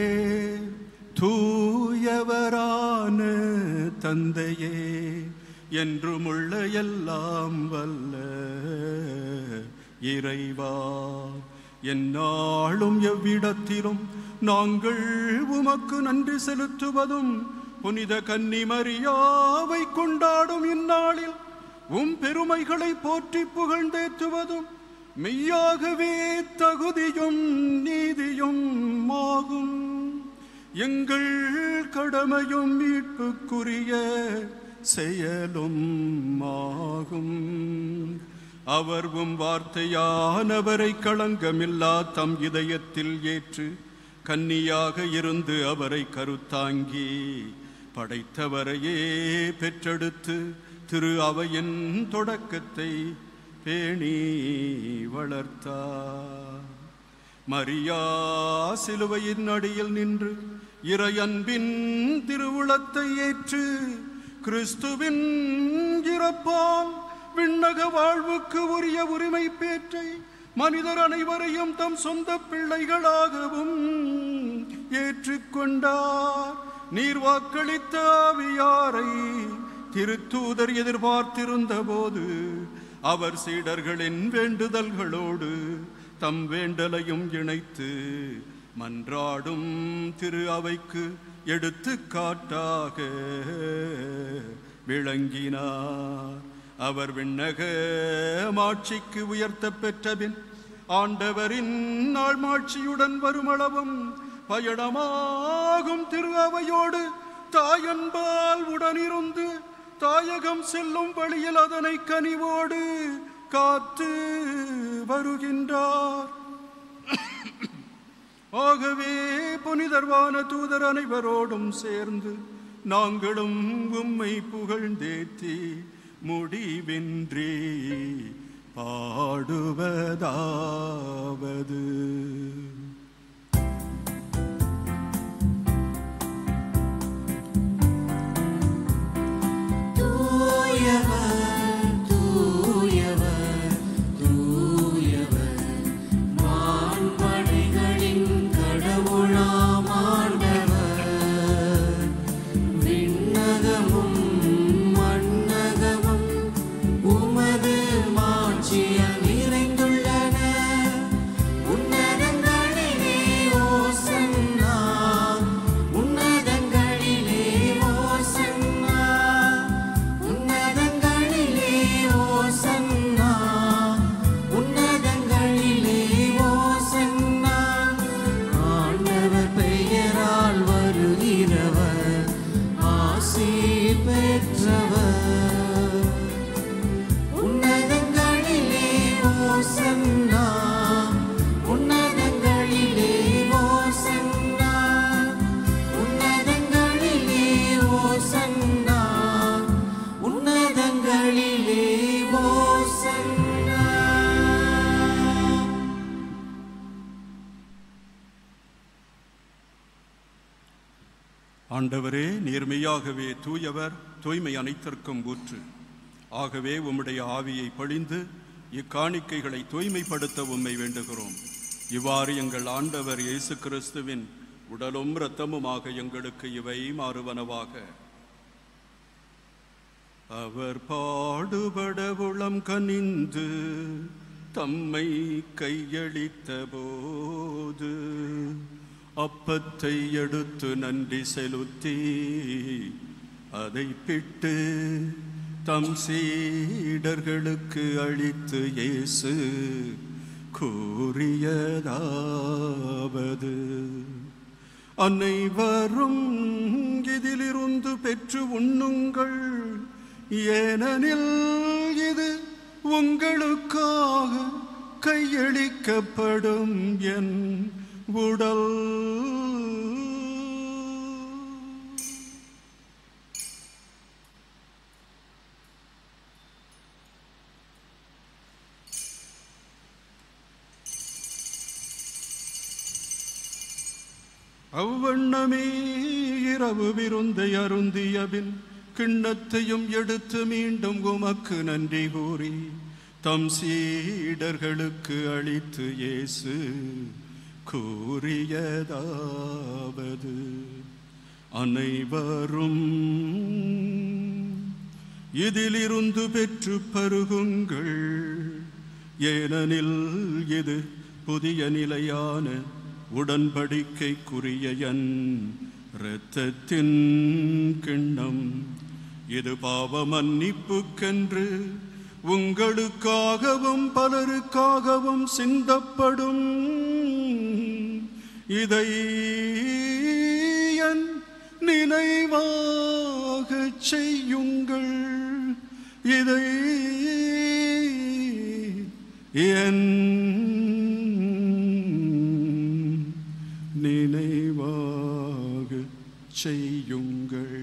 தூயவரான தந்தையே என்றுமுள்ள எல்லாம் வல்ல இறைவா எந்நாளும் எவ்விடத்திலும் நாங்கள் உமக்கு நன்றி செலுத்துவதும் புனித கன்னிமரியாவை கொண்டாடும் இந்நாளில் உம் பெருமைகளை போற்றி புகழ்ந்தேத்துவதும் மெய்யாகவே தகுதியும் நீதியும் ஆகும் எங்கள் கடமையும் மீட்புக்குரிய செயலும் ஆகும் அவர் உம் வார்த்தையானவரை களங்கமில்லா தம் இதயத்தில் ஏற்று கன்னியாக இருந்து அவரை கருத்தாங்கி படைத்தவரையே பெற்றெடுத்து திரு அவையின் தொடக்கத்தை பேணி வளர்த்தார் மரியா சிலுவையின் அடியில் நின்று இறையன்பின் திருவுளத்தை ஏற்று கிறிஸ்துவின் இறப்பால் விண்ணக வாழ்வுக்கு உரிய உரிமை பேற்றை மனிதர் அனைவரையும் தம் சொந்த பிள்ளைகளாகவும் ஏற்றுக்கொண்டார் நீர் வாக்களித்த ஆவியாரை திருத்தூதர் எதிர்பார்த்திருந்த போது அவர் சீடர்களின் வேண்டுதல்களோடு தம் வேண்டலையும் இணைத்து மன்றாடும் திரு அவைக்கு எடுத்துக்காட்டாக விளங்கினார் அவர் விண்ணக மாட்சிக்கு உயர்த்த பெற்றபின் ஆண்டவரின் நாள் மாட்சியுடன் வருமளவும் பயணமாகும் திரு அவையோடு தாயன்பால் உடனிருந்து தாயகம் செல்லும் வழியில் அதனை கனிவோடு காத்து வருகின்றார் ஆகவே புனிதர்வான தூதர் அனைவரோடும் சேர்ந்து நாங்களும் உம்மை புகழ்ந்தேத்தி முடிவின்றி பாடுவதாவது தூயவர் தூயவர் தூயவர் மாண்படைகளின் கடவுளாம் ஆண்டவர் விண்ணகமும் மண்ணகமும் உமது மாட்சியால் நிறைந்துள்ளன ஆண்டவரே நேர்மையாகவே தூயவர் தூய்மை அனைத்திற்கும் ஊற்று ஆகவே உம்முடைய ஆவியை பொழிந்து இக்காணிக்கைகளை தூய்மைப்படுத்த உம்மை வேண்டுகிறோம் இவ்வாறு எங்கள் ஆண்டவர் இயேசு கிறிஸ்துவின் உடலும் இரத்தமுமாக எங்களுக்கு இவை மாறுவனவாக அவர் பாடுபட உளம் கனிந்து தம்மை கையளித்த போது அப்பத்தை எடுத்து நன்றி செலுத்தி அதை பிட்டு தம் சீடர்களுக்கு அளித்து இயேசு கூறியதாவது அனைவரும் இதிலிருந்து பெற்று உண்ணுங்கள் ஏனெனில் இது உங்களுக்காக கையளிக்கப்படும் என் உடல் அவ்வண்ணமே இரவு விருந்தை அருந்தியபின் கிண்ணத்தையும் எடுத்து மீண்டும் உமக்கு நன்றி கூறி தம் சீடர்களுக்கு அளித்து இயேசு கூறியதாவது அனைவரும் இதிலிருந்து பெற்று பருகுங்கள் ஏனெனில் இது புதிய நிலையான உடன்படிக்கைக்குரிய என் இரத்தத்தின் கிண்ணம் இது பாவ மன்னிப்புக்கென்று உங்களுக்காகவும் பலருக்காகவும் சிந்தப்படும் இதை என் நினைவாகச் செய்யுங்கள் இதை என் நினைவாக செய்யுங்கள்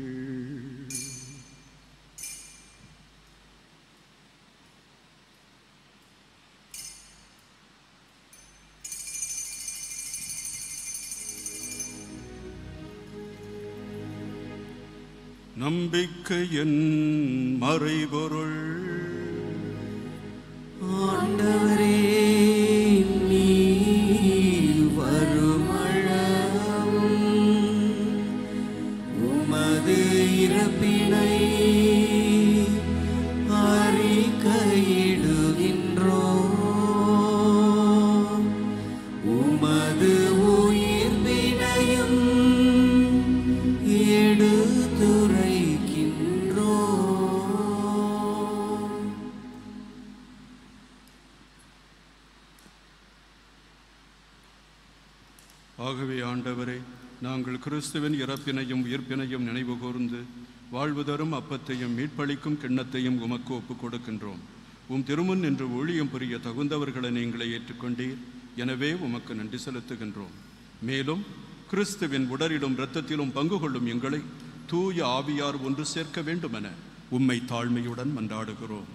நம்பிக்கையின் மறைபொருள் ஆண்டவரே நீர் வருமளவும் உமது இறப்பினை அறிக்கையிடுகின்றோம் உமது உயிர்ப்பினையும் எடுத்துரைக்கின்றோம் ஆகவே ஆண்டவரே நாங்கள் கிறிஸ்துவின் இறப்பினையும் உயிர்ப்பினையும் நினைவு கூர்ந்து வாழ்வு தரும் அப்பத்தையும் மீட்பளிக்கும் கிண்ணத்தையும் உமக்கு ஒப்புக் கொடுக்கின்றோம் உம் திருமுன் என்று ஊழியம் புரிய தகுந்தவர்களை நீங்களே ஏற்றுக்கொண்டீர் எனவே உமக்கு நன்றி செலுத்துகின்றோம் மேலும் கிறிஸ்துவின் உடலிலும் இரத்தத்திலும் பங்கு கொள்ளும் எங்களை தூய ஆவியார் ஒன்று சேர்க்க வேண்டுமென உம்மை தாழ்மையுடன் மன்றாடுகிறோம்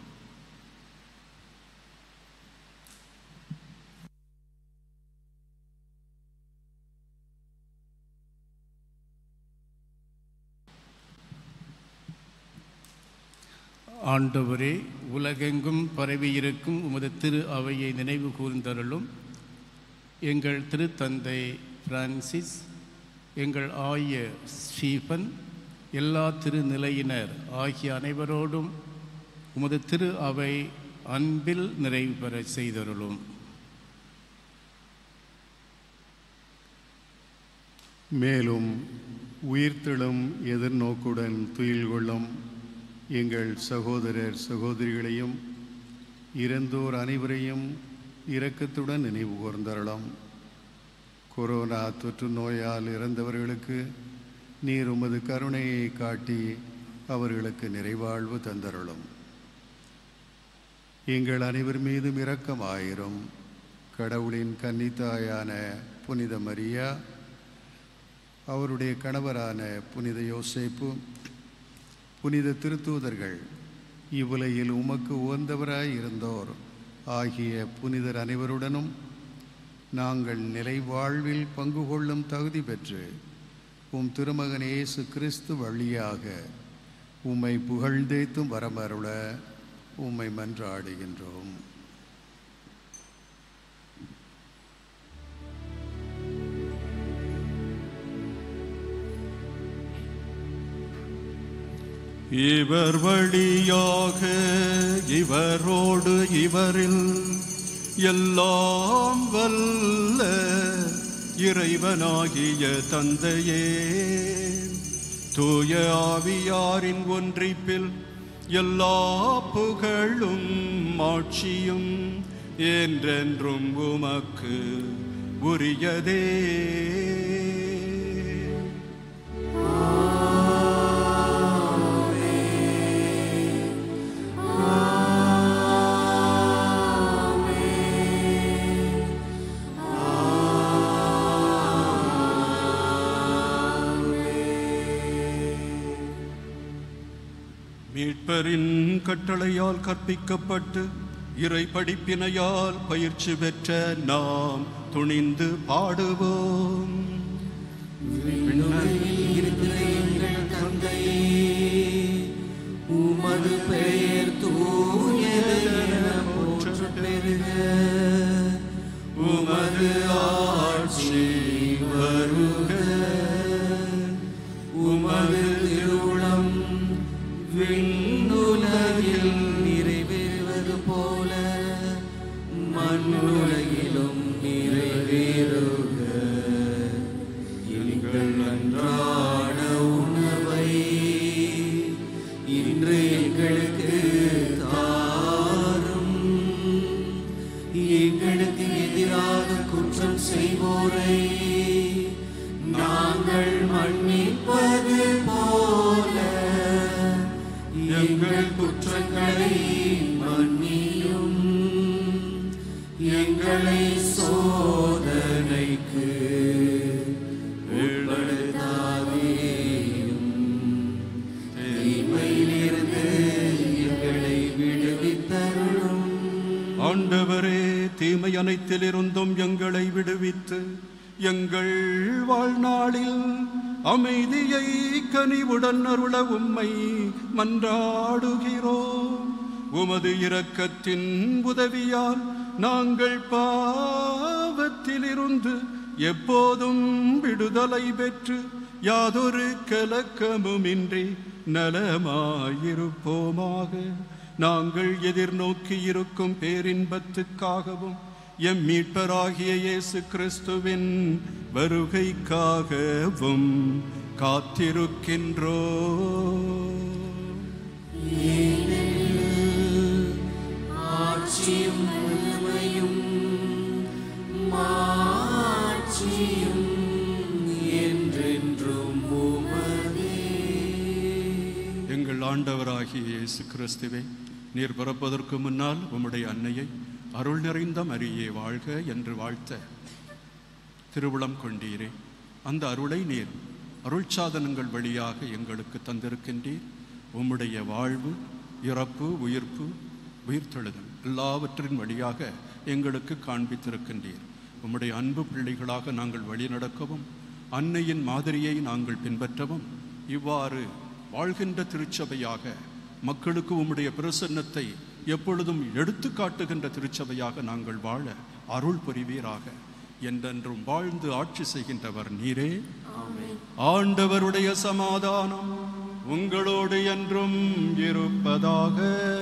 ஆண்டவரே உலகெங்கும் பரவியிருக்கும் உமது திரு அவையை நினைவு கூர்ந்தருளும் எங்கள் திருத்தந்தை பிரான்சிஸ் எங்கள் ஆய ஸ்டீபன் எல்லா திருநிலையினர் ஆகிய அனைவரோடும் உமது திரு அவை அன்பில் நிறைவு பெற செய்தருளும் மேலும் உயிர்த்தெழும் எதிர்நோக்குடன் துயில் கொள்ளும் எங்கள் சகோதரர் சகோதரிகளையும் இறந்தோர் அனைவரையும் இரக்கத்துடன் நினைவு கூர்ந்தரலாம் கொரோனா தொற்று நோயால் இறந்தவர்களுக்கு நீர் உமது கருணையை காட்டி அவர்களுக்கு நிறைவாழ்வு தந்தருளும் எங்கள் அனைவர் மீதும் இரக்கமாயிரும் கடவுளின் கன்னித்தாயான புனித மரியா அவருடைய கணவரான புனித யோசேப்பு புனித திருத்தூதர்கள் இவ்வுலகில் உமக்கு உகந்தவராய் இருந்தோர் ஆகிய புனிதர் அனைவருடனும் நாங்கள் நிலை வாழ்வில் பங்கு கொள்ளும் தகுதி பெற்று உம் திருமகன் இயேசு கிறிஸ்து வழியாக உம்மை புகழ்ந்தேத்தும் வரமருள உம்மை மன்றாடுகின்றோம் இவர் வழியாக இவரோடு இவரில் எல்லாம் வல்ல இறைவனாகிய தந்தையே தூய ஆவியாரின் ஒன்றிப்பில் எல்லா புகழும் ஆட்சியும் என்றென்றும் உமக்கு உரியதே மீட்பரின் கட்டளையால் கற்பிக்கப்பட்டு இறை படிப்பினையால் பயிற்சி பெற்ற நாம் துணிந்து பாடுவோம் இருக்கிற எங்கள் தந்தையே உமது பெயர் தூயது என போற்ற பெறுக உமது ஆட்சி வருக உமது திருவுளம் விண்ணுலகில் நிறைவேறுவது போல மண்ணுலகிலும் நிறைவேறுக எங்கள் அன்றாட உணவை இன்று எங்களுக்கு தாரும் எங்களுக்கு எதிராக குற்றம் செய்வோரை நாங்கள் மன்னிப்பது போல எங்கள் குற்றங்களை மன்னியும் எங்களை சோதனைக்கு உட்படுத்தாதேயும் தீமையிலிருந்து எங்களை விடுவித்தருளும் ஆண்டவரே தீமை அனைத்திலிருந்தும் எங்களை விடுவித்து எங்கள் வாழ்நாளில் அமைதியை கனிவுடன் அருள உம்மை மன்றாடுகிறோம் உமது இரக்கத்தின் உதவியால் நாங்கள் பாவத்திலிருந்து எப்போதும் விடுதலை பெற்று யாதொரு கலக்கமுமின்றி நலமாயிருப்போமாக நாங்கள் எதிர்நோக்கி இருக்கும் பேரின்பத்துக்காகவும் எம் மீட்பராகிய இயேசு கிறிஸ்துவின் வருகைக்காகவும் காத்திருக்கின்றோ ஆட்சியும் வல்லமையும் மாட்சியும் என்றென்றும் உமதே எங்கள் ஆண்டவராகிய இயேசு கிறிஸ்துவே நீர் பிறப்பதற்கு முன்னால் உம்முடைய அன்னையை அருள் நிறைந்த மரியே வாழ்க என்று வாழ்த்த திருவுளம் கொண்டீரே அந்த அருளை நீர் அருள்சாதனங்கள் வழியாக எங்களுக்கு தந்திருக்கின்றீர் உம்முடைய வாழ்வு இறப்பு உயிர்ப்பு உயிர்த்தெழுதல் எல்லாவற்றின் வழியாக எங்களுக்கு காண்பித்திருக்கின்றீர் உம்முடைய அன்பு பிள்ளைகளாக நாங்கள் வழிநடக்கவும் அன்னையின் மாதிரியை நாங்கள் பின்பற்றவும் இவ்வாறு வாழ்கின்ற திருச்சபையாக மக்களுக்கு உம்முடைய பிரசன்னத்தை எப்பொழுதும் எடுத்து காட்டுகின்ற திருச்சபையாக நாங்கள் வாழ அருள் புரிவீராக என்றென்றும் வாழ்ந்து ஆட்சி செய்கின்றவர் நீரே ஆண்டவருடைய சமாதானம் உங்களோடு என்றும் இருப்பதாக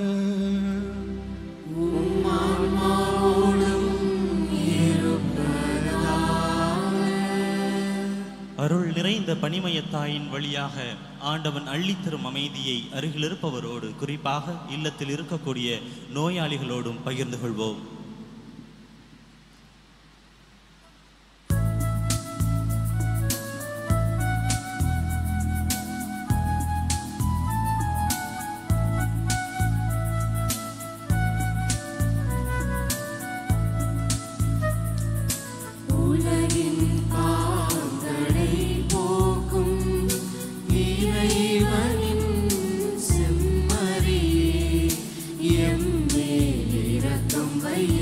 அருள் நிறைந்த பனிமயத்தாயின் வழியாக ஆண்டவன் அள்ளித்தரும் அமைதியை அருகில் இருப்பவரோடு குறிப்பாக இல்லத்தில் இருக்கக்கூடிய நோயாளிகளோடும் பகிர்ந்து கொள்வோம் உலகின் பாவங்களை போக்கும் இறைவனின் செம்மறியே எம்மேல் இரக்கம் வை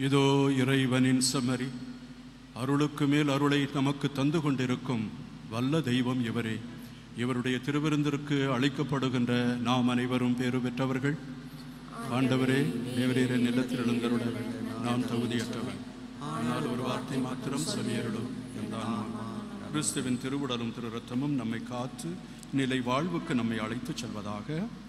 இதோ இறைவனின் செம்மறி அருளுக்கு மேல் அருளை நமக்கு தந்து கொண்டிருக்கும் வல்ல தெய்வம் இவரே இவருடைய திருவிருந்திற்கு அழைக்கப்படுகின்ற நாம் அனைவரும் பேறு பெற்றவர்கள் ஆண்டவரே தேவரீர நிலத்தில் எழுந்தருட நான் தகுதியற்றவன் ஆனால் ஒரு வார்த்தை மாத்திரம் சொல்லியருளும் என்றான் கிறிஸ்துவின் திருவுடலும் திரு ரத்தமும் நம்மை காத்து நிலை வாழ்வுக்கு நம்மை அழைத்துச் செல்வதாக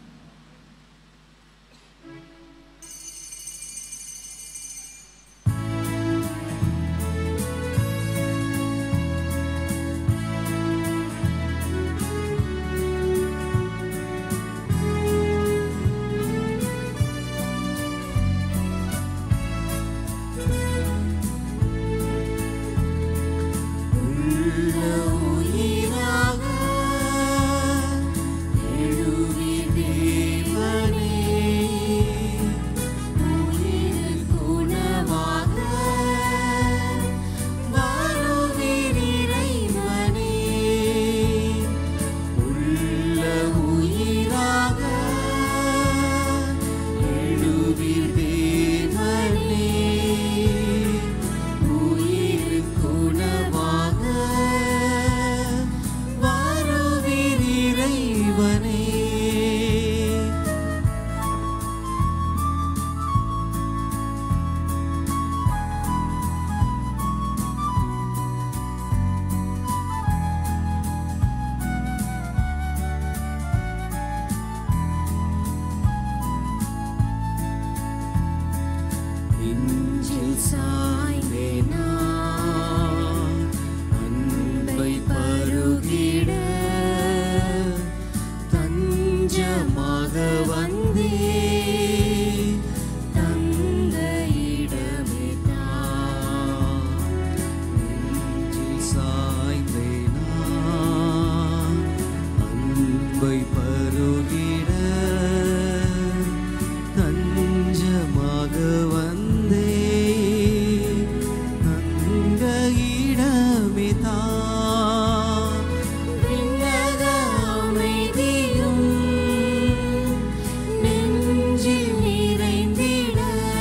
உயிராக எழுவி தேவனே உயிர் குணமாக வருவீர் இறைவனே உள்ள உயிராக எழுவீர் தேவனே உயிர் குணமாக வருவீர் இறைவனே நெஞ்சில் சாய்ந்தே நான் அன்பை பருகிட தஞ்சமாக வந்தே தந்த இடமே நெஞ்சில் சாய்ந்தே நான் அன்பை பருகிட தஞ்சமாக வந்தே அந்த இடமே தான் விண்ணக அமைதியும் நெஞ்சில் நிறைந்திட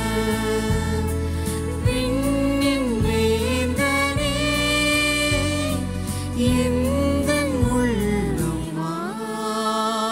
விண்ணின் வேந்தனே எந்தன் உள்ளம் வா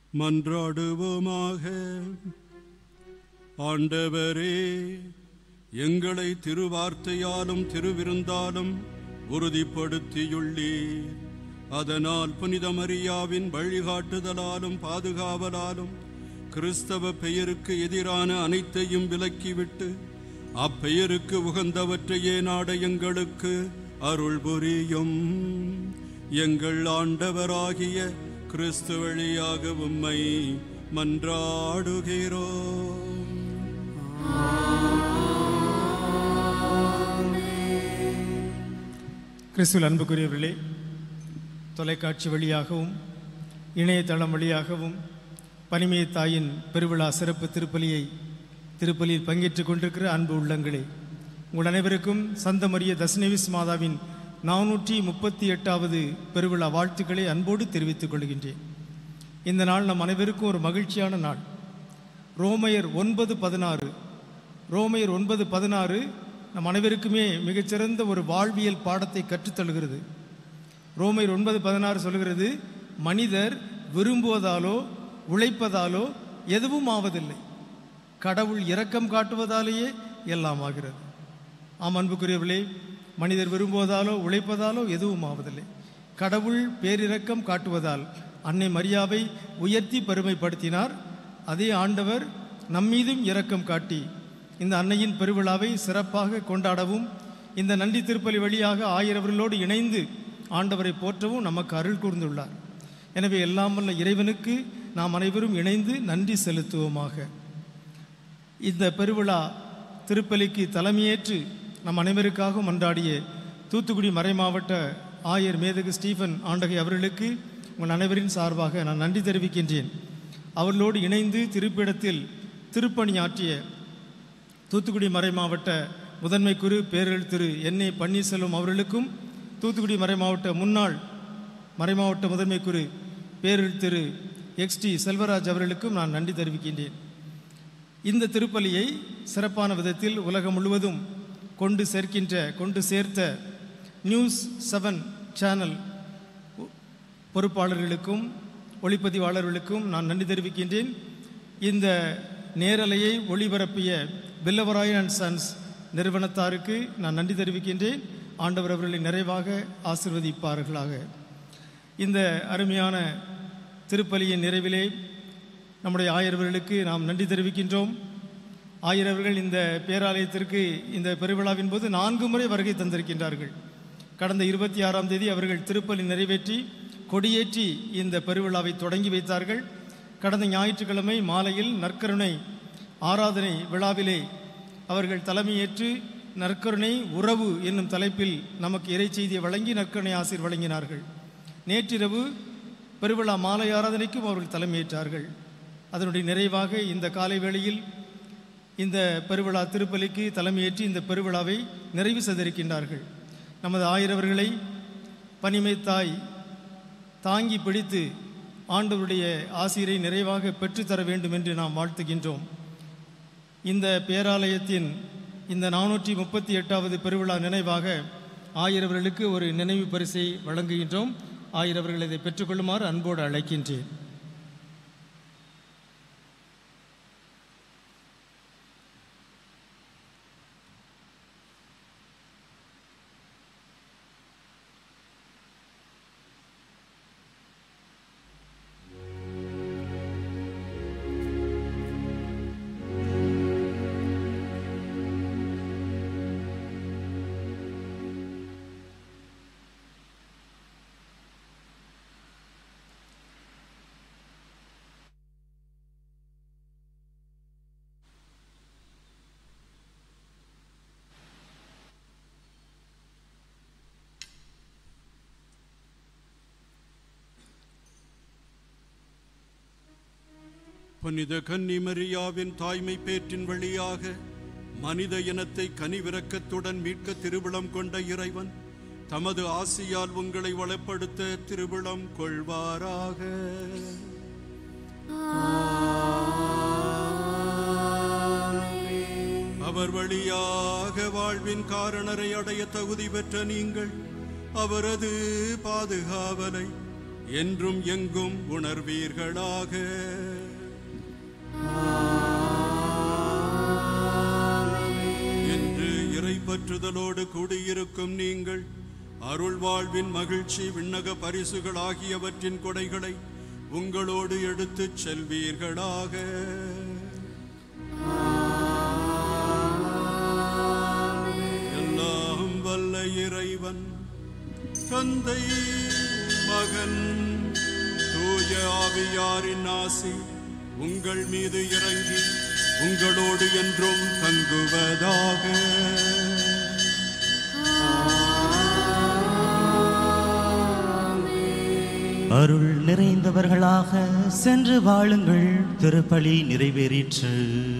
மன்றாடுவோமாக ஆண்டவரே எங்களை திருவார்த்தையாலும் திருவிருந்தாலும் உறுதிப்படுத்தியுள்ளீர் அதனால் புனித மரியாவின் வழிகாட்டுதலாலும் பாதுகாவலாலும் கிறிஸ்தவ பெயருக்கு எதிரான அனைத்தையும் விலக்கிவிட்டு அப்பெயருக்கு உகந்தவற்றையே நாட எங்களுக்கு அருள் புரியும் எங்கள் ஆண்டவராகிய கிறிஸ்து வழியாக உம்மை மன்றாடுகிறோம் கிறிஸ்துவில் அன்புக்குரியவர்களே தொலைக்காட்சி வழியாகவும் இணையதளம் வழியாகவும் பனிமய தாயின் பெருவிழா சிறப்பு திருப்பலியை திருப்பலியில் பங்கேற்றுக் கொண்டிருக்கிற அன்பு உள்ளங்களே உங்கள் அனைவருக்கும் சந்தமரிய தசனவிஸ் மாதாவின் நானூற்றி முப்பத்தி எட்டாவது பெருவிழா வாழ்த்துக்களை அன்போடு தெரிவித்துக் கொள்கின்றேன் இந்த நாள் நம் அனைவருக்கும் ஒரு மகிழ்ச்சியான நாள் ரோமையர் ஒன்பது பதினாறு ரோமையர் ஒன்பது பதினாறு நம் அனைவருக்குமே மிகச்சிறந்த ஒரு வாழ்வியல் பாடத்தை கற்றுத்தருகிறது ரோமையர் ஒன்பது பதினாறு சொல்கிறது மனிதர் விரும்புவதாலோ உழைப்பதாலோ எதுவும் ஆவதில்லை கடவுள் இரக்கம் காட்டுவதாலேயே எல்லாம் ஆகிறது ஆம் அன்புக்குரியவர்களே மனிதர் விரும்புவதாலோ உழைப்பதாலோ எதுவும் ஆவதில்லை கடவுள் பேரிரக்கம் காட்டுவதால் அன்னை மரியாவை உயர்த்தி பெருமைப்படுத்தினார் அதே ஆண்டவர் நம்மீதும் இரக்கம் காட்டி இந்த அன்னையின் பெருவிழாவை சிறப்பாக கொண்டாடவும் இந்த நன்றி திருப்பலி வழியாக ஆயிரவர்களோடு இணைந்து ஆண்டவரை போற்றவும் நமக்கு அருள் கூர்ந்துள்ளார் எனவே எல்லாம் வல்ல இறைவனுக்கு நாம் அனைவரும் இணைந்து நன்றி செலுத்துவோமாக இந்த பெருவிழா திருப்பலிக்கு தலைமையேற்று நம் அனைவருக்காக மன்றாடிய தூத்துக்குடி மறைமாவட்ட ஆயர் மேதகு ஸ்டீஃபன் ஆண்டகை அவர்களுக்கு உங்கள் அனைவரின் சார்பாக நான் நன்றி தெரிவிக்கின்றேன் அவர்களோடு இணைந்து திருப்பிடத்தில் திருப்பணியாற்றிய தூத்துக்குடி மறைமாவட்ட முதன்மை குரு பேரல் திரு என் ஏ பன்னீர்செல்வம் அவர்களுக்கும் தூத்துக்குடி மறைமாவட்ட முன்னாள் மறைமாவட்ட முதன்மை குரு பேரல் திரு எக்ஸ்டி செல்வராஜ் அவர்களுக்கும் நான் நன்றி தெரிவிக்கின்றேன் இந்த திருப்பலியை சிறப்பான விதத்தில் உலகம் முழுவதும் கொண்டு சேர்க்கின்ற கொண்டு சேர்த்த நியூஸ் செவன் சேனல் பொறுப்பாளர்களுக்கும் ஒளிப்பதிவாளர்களுக்கும் நான் நன்றி தெரிவிக்கின்றேன் இந்த நேரலையை ஒளிபரப்பிய பில்லவராயன் அண்ட் சன்ஸ் நிறுவனத்தாருக்கு நான் நன்றி தெரிவிக்கின்றேன் ஆண்டவர் அவர்களை நிறைவாக ஆசிர்வதிப்பார்களாக இந்த அருமையான திருப்பலியின் நிறைவிலே நம்முடைய ஆயரவர்களுக்கு நாம் நன்றி தெரிவிக்கின்றோம் ஆயிரவர்கள் இந்த பேராலயத்திற்கு இந்த பெருவிழாவின் போது நான்கு முறை வருகை தந்திருக்கின்றார்கள் கடந்த இருபத்தி ஆறாம் தேதி அவர்கள் திருப்பலி நிறைவேற்றி கொடியேற்றி இந்த பெருவிழாவை தொடங்கி வைத்தார்கள் கடந்த ஞாயிற்றுக்கிழமை மாலையில் நற்கருணை ஆராதனை விழாவிலே அவர்கள் தலைமையேற்று நற்கருணை உறவு என்னும் தலைப்பில் நமக்கு இறை செய்தியை வழங்கி நற்கருணை ஆசிர் வழங்கினார்கள் நேற்றிரவு பெருவிழா மாலை ஆராதனைக்கும் அவர்கள் தலைமையேற்றார்கள் அதனுடைய நிறைவாக இந்த காலை வேளையில் இந்த பெருவிழா திருப்பலிக்கு தலைமையேற்றி இந்த பெருவிழாவை நிறைவு செய்திருக்கின்றார்கள் நமது ஆயிரவர்களை பனிமை தாய் தாங்கி பிடித்து ஆண்டவருடைய ஆசிரியரை நிறைவாக பெற்றுத்தர வேண்டும் என்று நாம் வாழ்த்துகின்றோம் இந்த பேராலயத்தின் இந்த நானூற்றி முப்பத்தி எட்டாவது பெருவிழா நினைவாக ஆயிரவர்களுக்கு ஒரு நினைவு பரிசை வழங்குகின்றோம் ஆயிரவர்கள் இதை பெற்றுக்கொள்ளுமாறு அன்போடு அழைக்கின்றேன் புனித கன்னிமரியாவின் தாய்மை பேற்றின் வழியாக மனித இனத்தை கனிவிரக்கத்துடன் மீட்க திருவிழம் கொண்ட இறைவன் தமது ஆசியால் உங்களை வளப்படுத்த திருவிழம் கொள்வாராக அவர் வழியாக வாழ்வின் காரணரை அடைய தகுதி பெற்ற நீங்கள் அவரது பாதுகாவலை என்றும் எங்கும் உணர்வீர்களாக என்று இறைப்பற்றுதலோடு கூடியிருக்கும் நீங்கள் அருள் வாழ்வின் மகிழ்ச்சி விண்ணக பரிசுகள் ஆகியவற்றின் கொடைகளை உங்களோடு எடுத்துச் செல்வீர்களாக எல்லாம் வல்ல இறைவன் தந்தை மகன் தூய ஆவியாரின் ஆசி உங்கள் மீது இறங்கி உங்களோடு என்றும் தங்குவதாக அருள் நிறைந்தவர்களாக சென்று வாழுங்கள் திருப்பலி நிறைவேறிற்று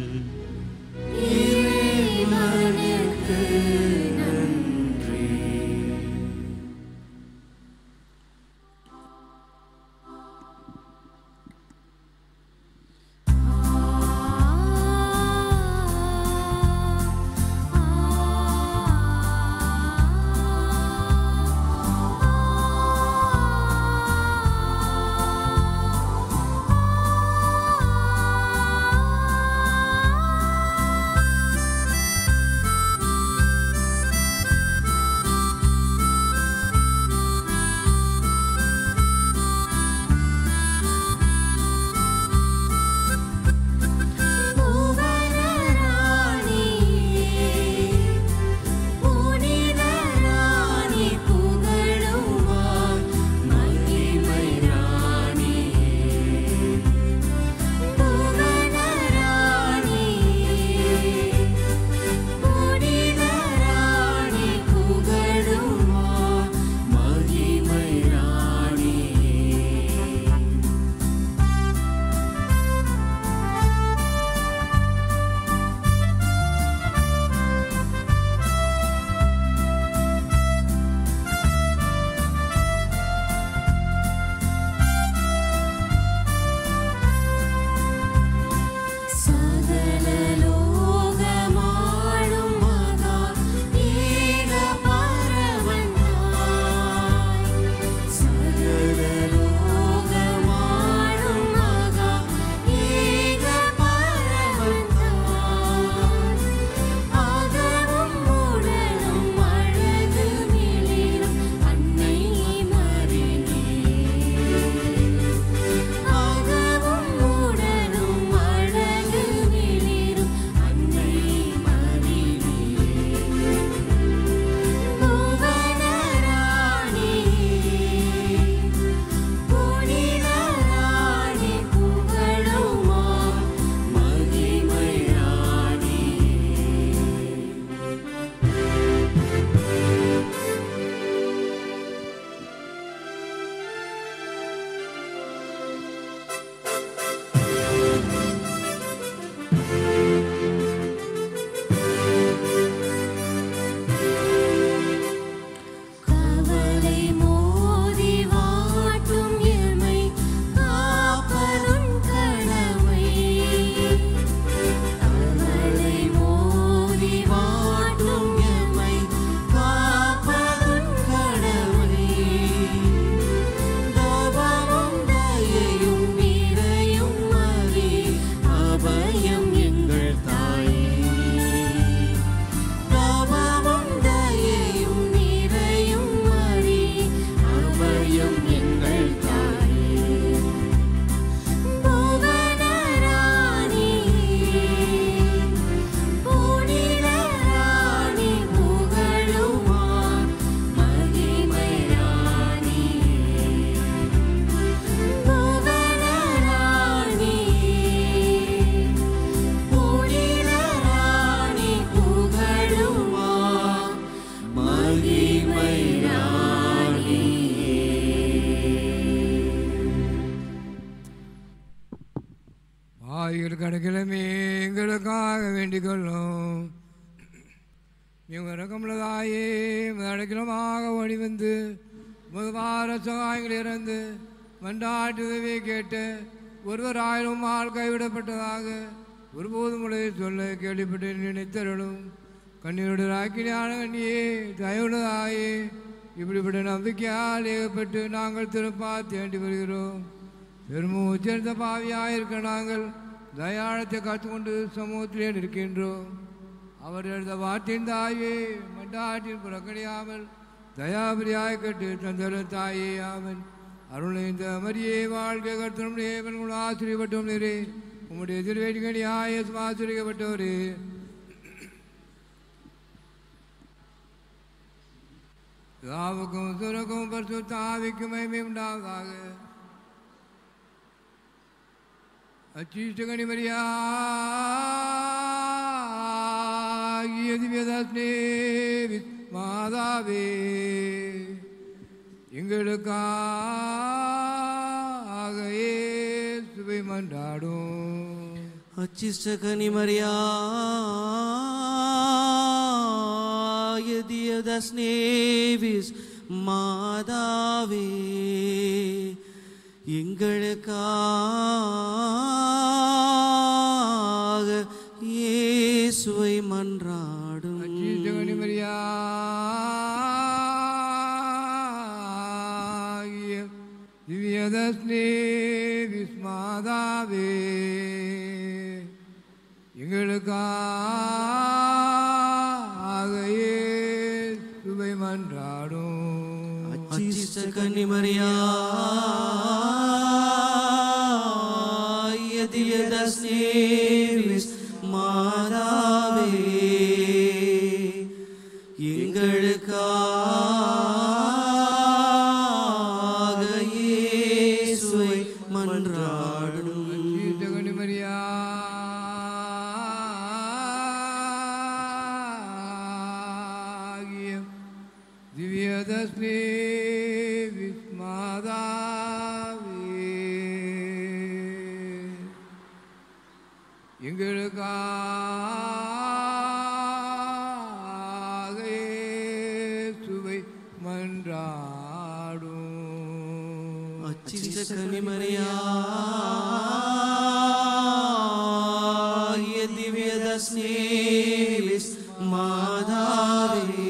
ஆயுள் கணக்கிலுமே எங்களுக்காக வேண்டிக் கொள்ளும் இவங்க ரகமுள்ளதாயே அடைக்கலமாக ஓடி வந்து முதுவார சகாயங்கள் இறந்து மன்றாட்டுதவை கேட்டு ஒருவராயிரம் ஆள் கைவிடப்பட்டதாக ஒருபோதும் உங்களை சொல்ல கேள்விப்பட்டு நினைத்தருளும் கண்ணீரோடு ராக்கினியான கண்ணியே தயவுள்ளதாயே இப்படிப்பட்ட நம்பிக்கையால் ஏகப்பட்டு நாங்கள் திருப்பா தேண்டி வருகிறோம் பெருமூச்செடுத்த பாவியாயிருக்க நாங்கள் தயாளத்தை காத்துக்கொண்டு சமூகத்திலே நிற்கின்றோம் அவர் எழுத வாட்டின் தாயே மண்டாட்டின் புறக்கணியாமல் தயாபரியாய் கட்டு தந்தர தாயே ஆமன் அருளைந்த மரியே வாழ்க்கை கர்த்தனும் தேவன் ஆசிரியப்பட்டோம் நேரே உம்முடைய திருவேடிக்கணியாய ஆசிரியப்பட்டவரே பிதாவுக்கும் சுரக்கும் பரிசுத்த ஆவிக்கும் மகிமை உண்டாவதாக அச்சீஷ்டகணி மரியா திவ்யதாஸ்னே மாதாவே எங்களுக்காக சுவை மன்றாடும் அச்சிஷ்ட கனிமரியா ஸ்னேவிஸ் மாதாவே எங்களுக்காக இயேசுவை மன்றாடும் அச்சீஷ்டகணி மரியா திவ்யதஸ்னே விஸ்மாதாவே எங்களுக்காக சுவை மன்றாடும் அச்சிஷ்ட கன்னிமரியா ஸ்னேவிஸ் மாதாவே எங்களுக்காக இயேசுவை மன்றாடும் அச்சீஷ்டகணி மரியா திவ்யதஸ்னே விஸ்மாதாவே எங்களுக்காக சுவை மன்றாடும் அச்சிஷ்ட கன்னிமரியா திவ்யதஸ்னேவிஸ் மாதாவே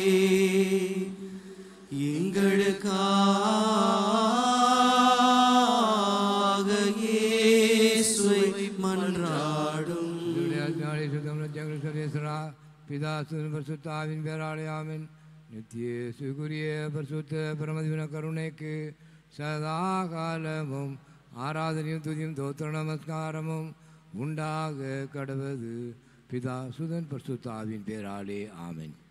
எங்களுக்காக இயேசுவை மன்றாடும் சர்வேஸ்வரா பிதா சுதன் பரிசுத்தாவின் பேராலயாமின் நித்திய சுகுரிய பரிசுத்த பிரமதிவின கருணைக்கு சதா காலமும் ஆராதனையும் துதியும் தோத்திர நமஸ்காரமும் உண்டாக கடவது பிதா சுதன் பரிசுத்தாவின் பேராலே ஆமென்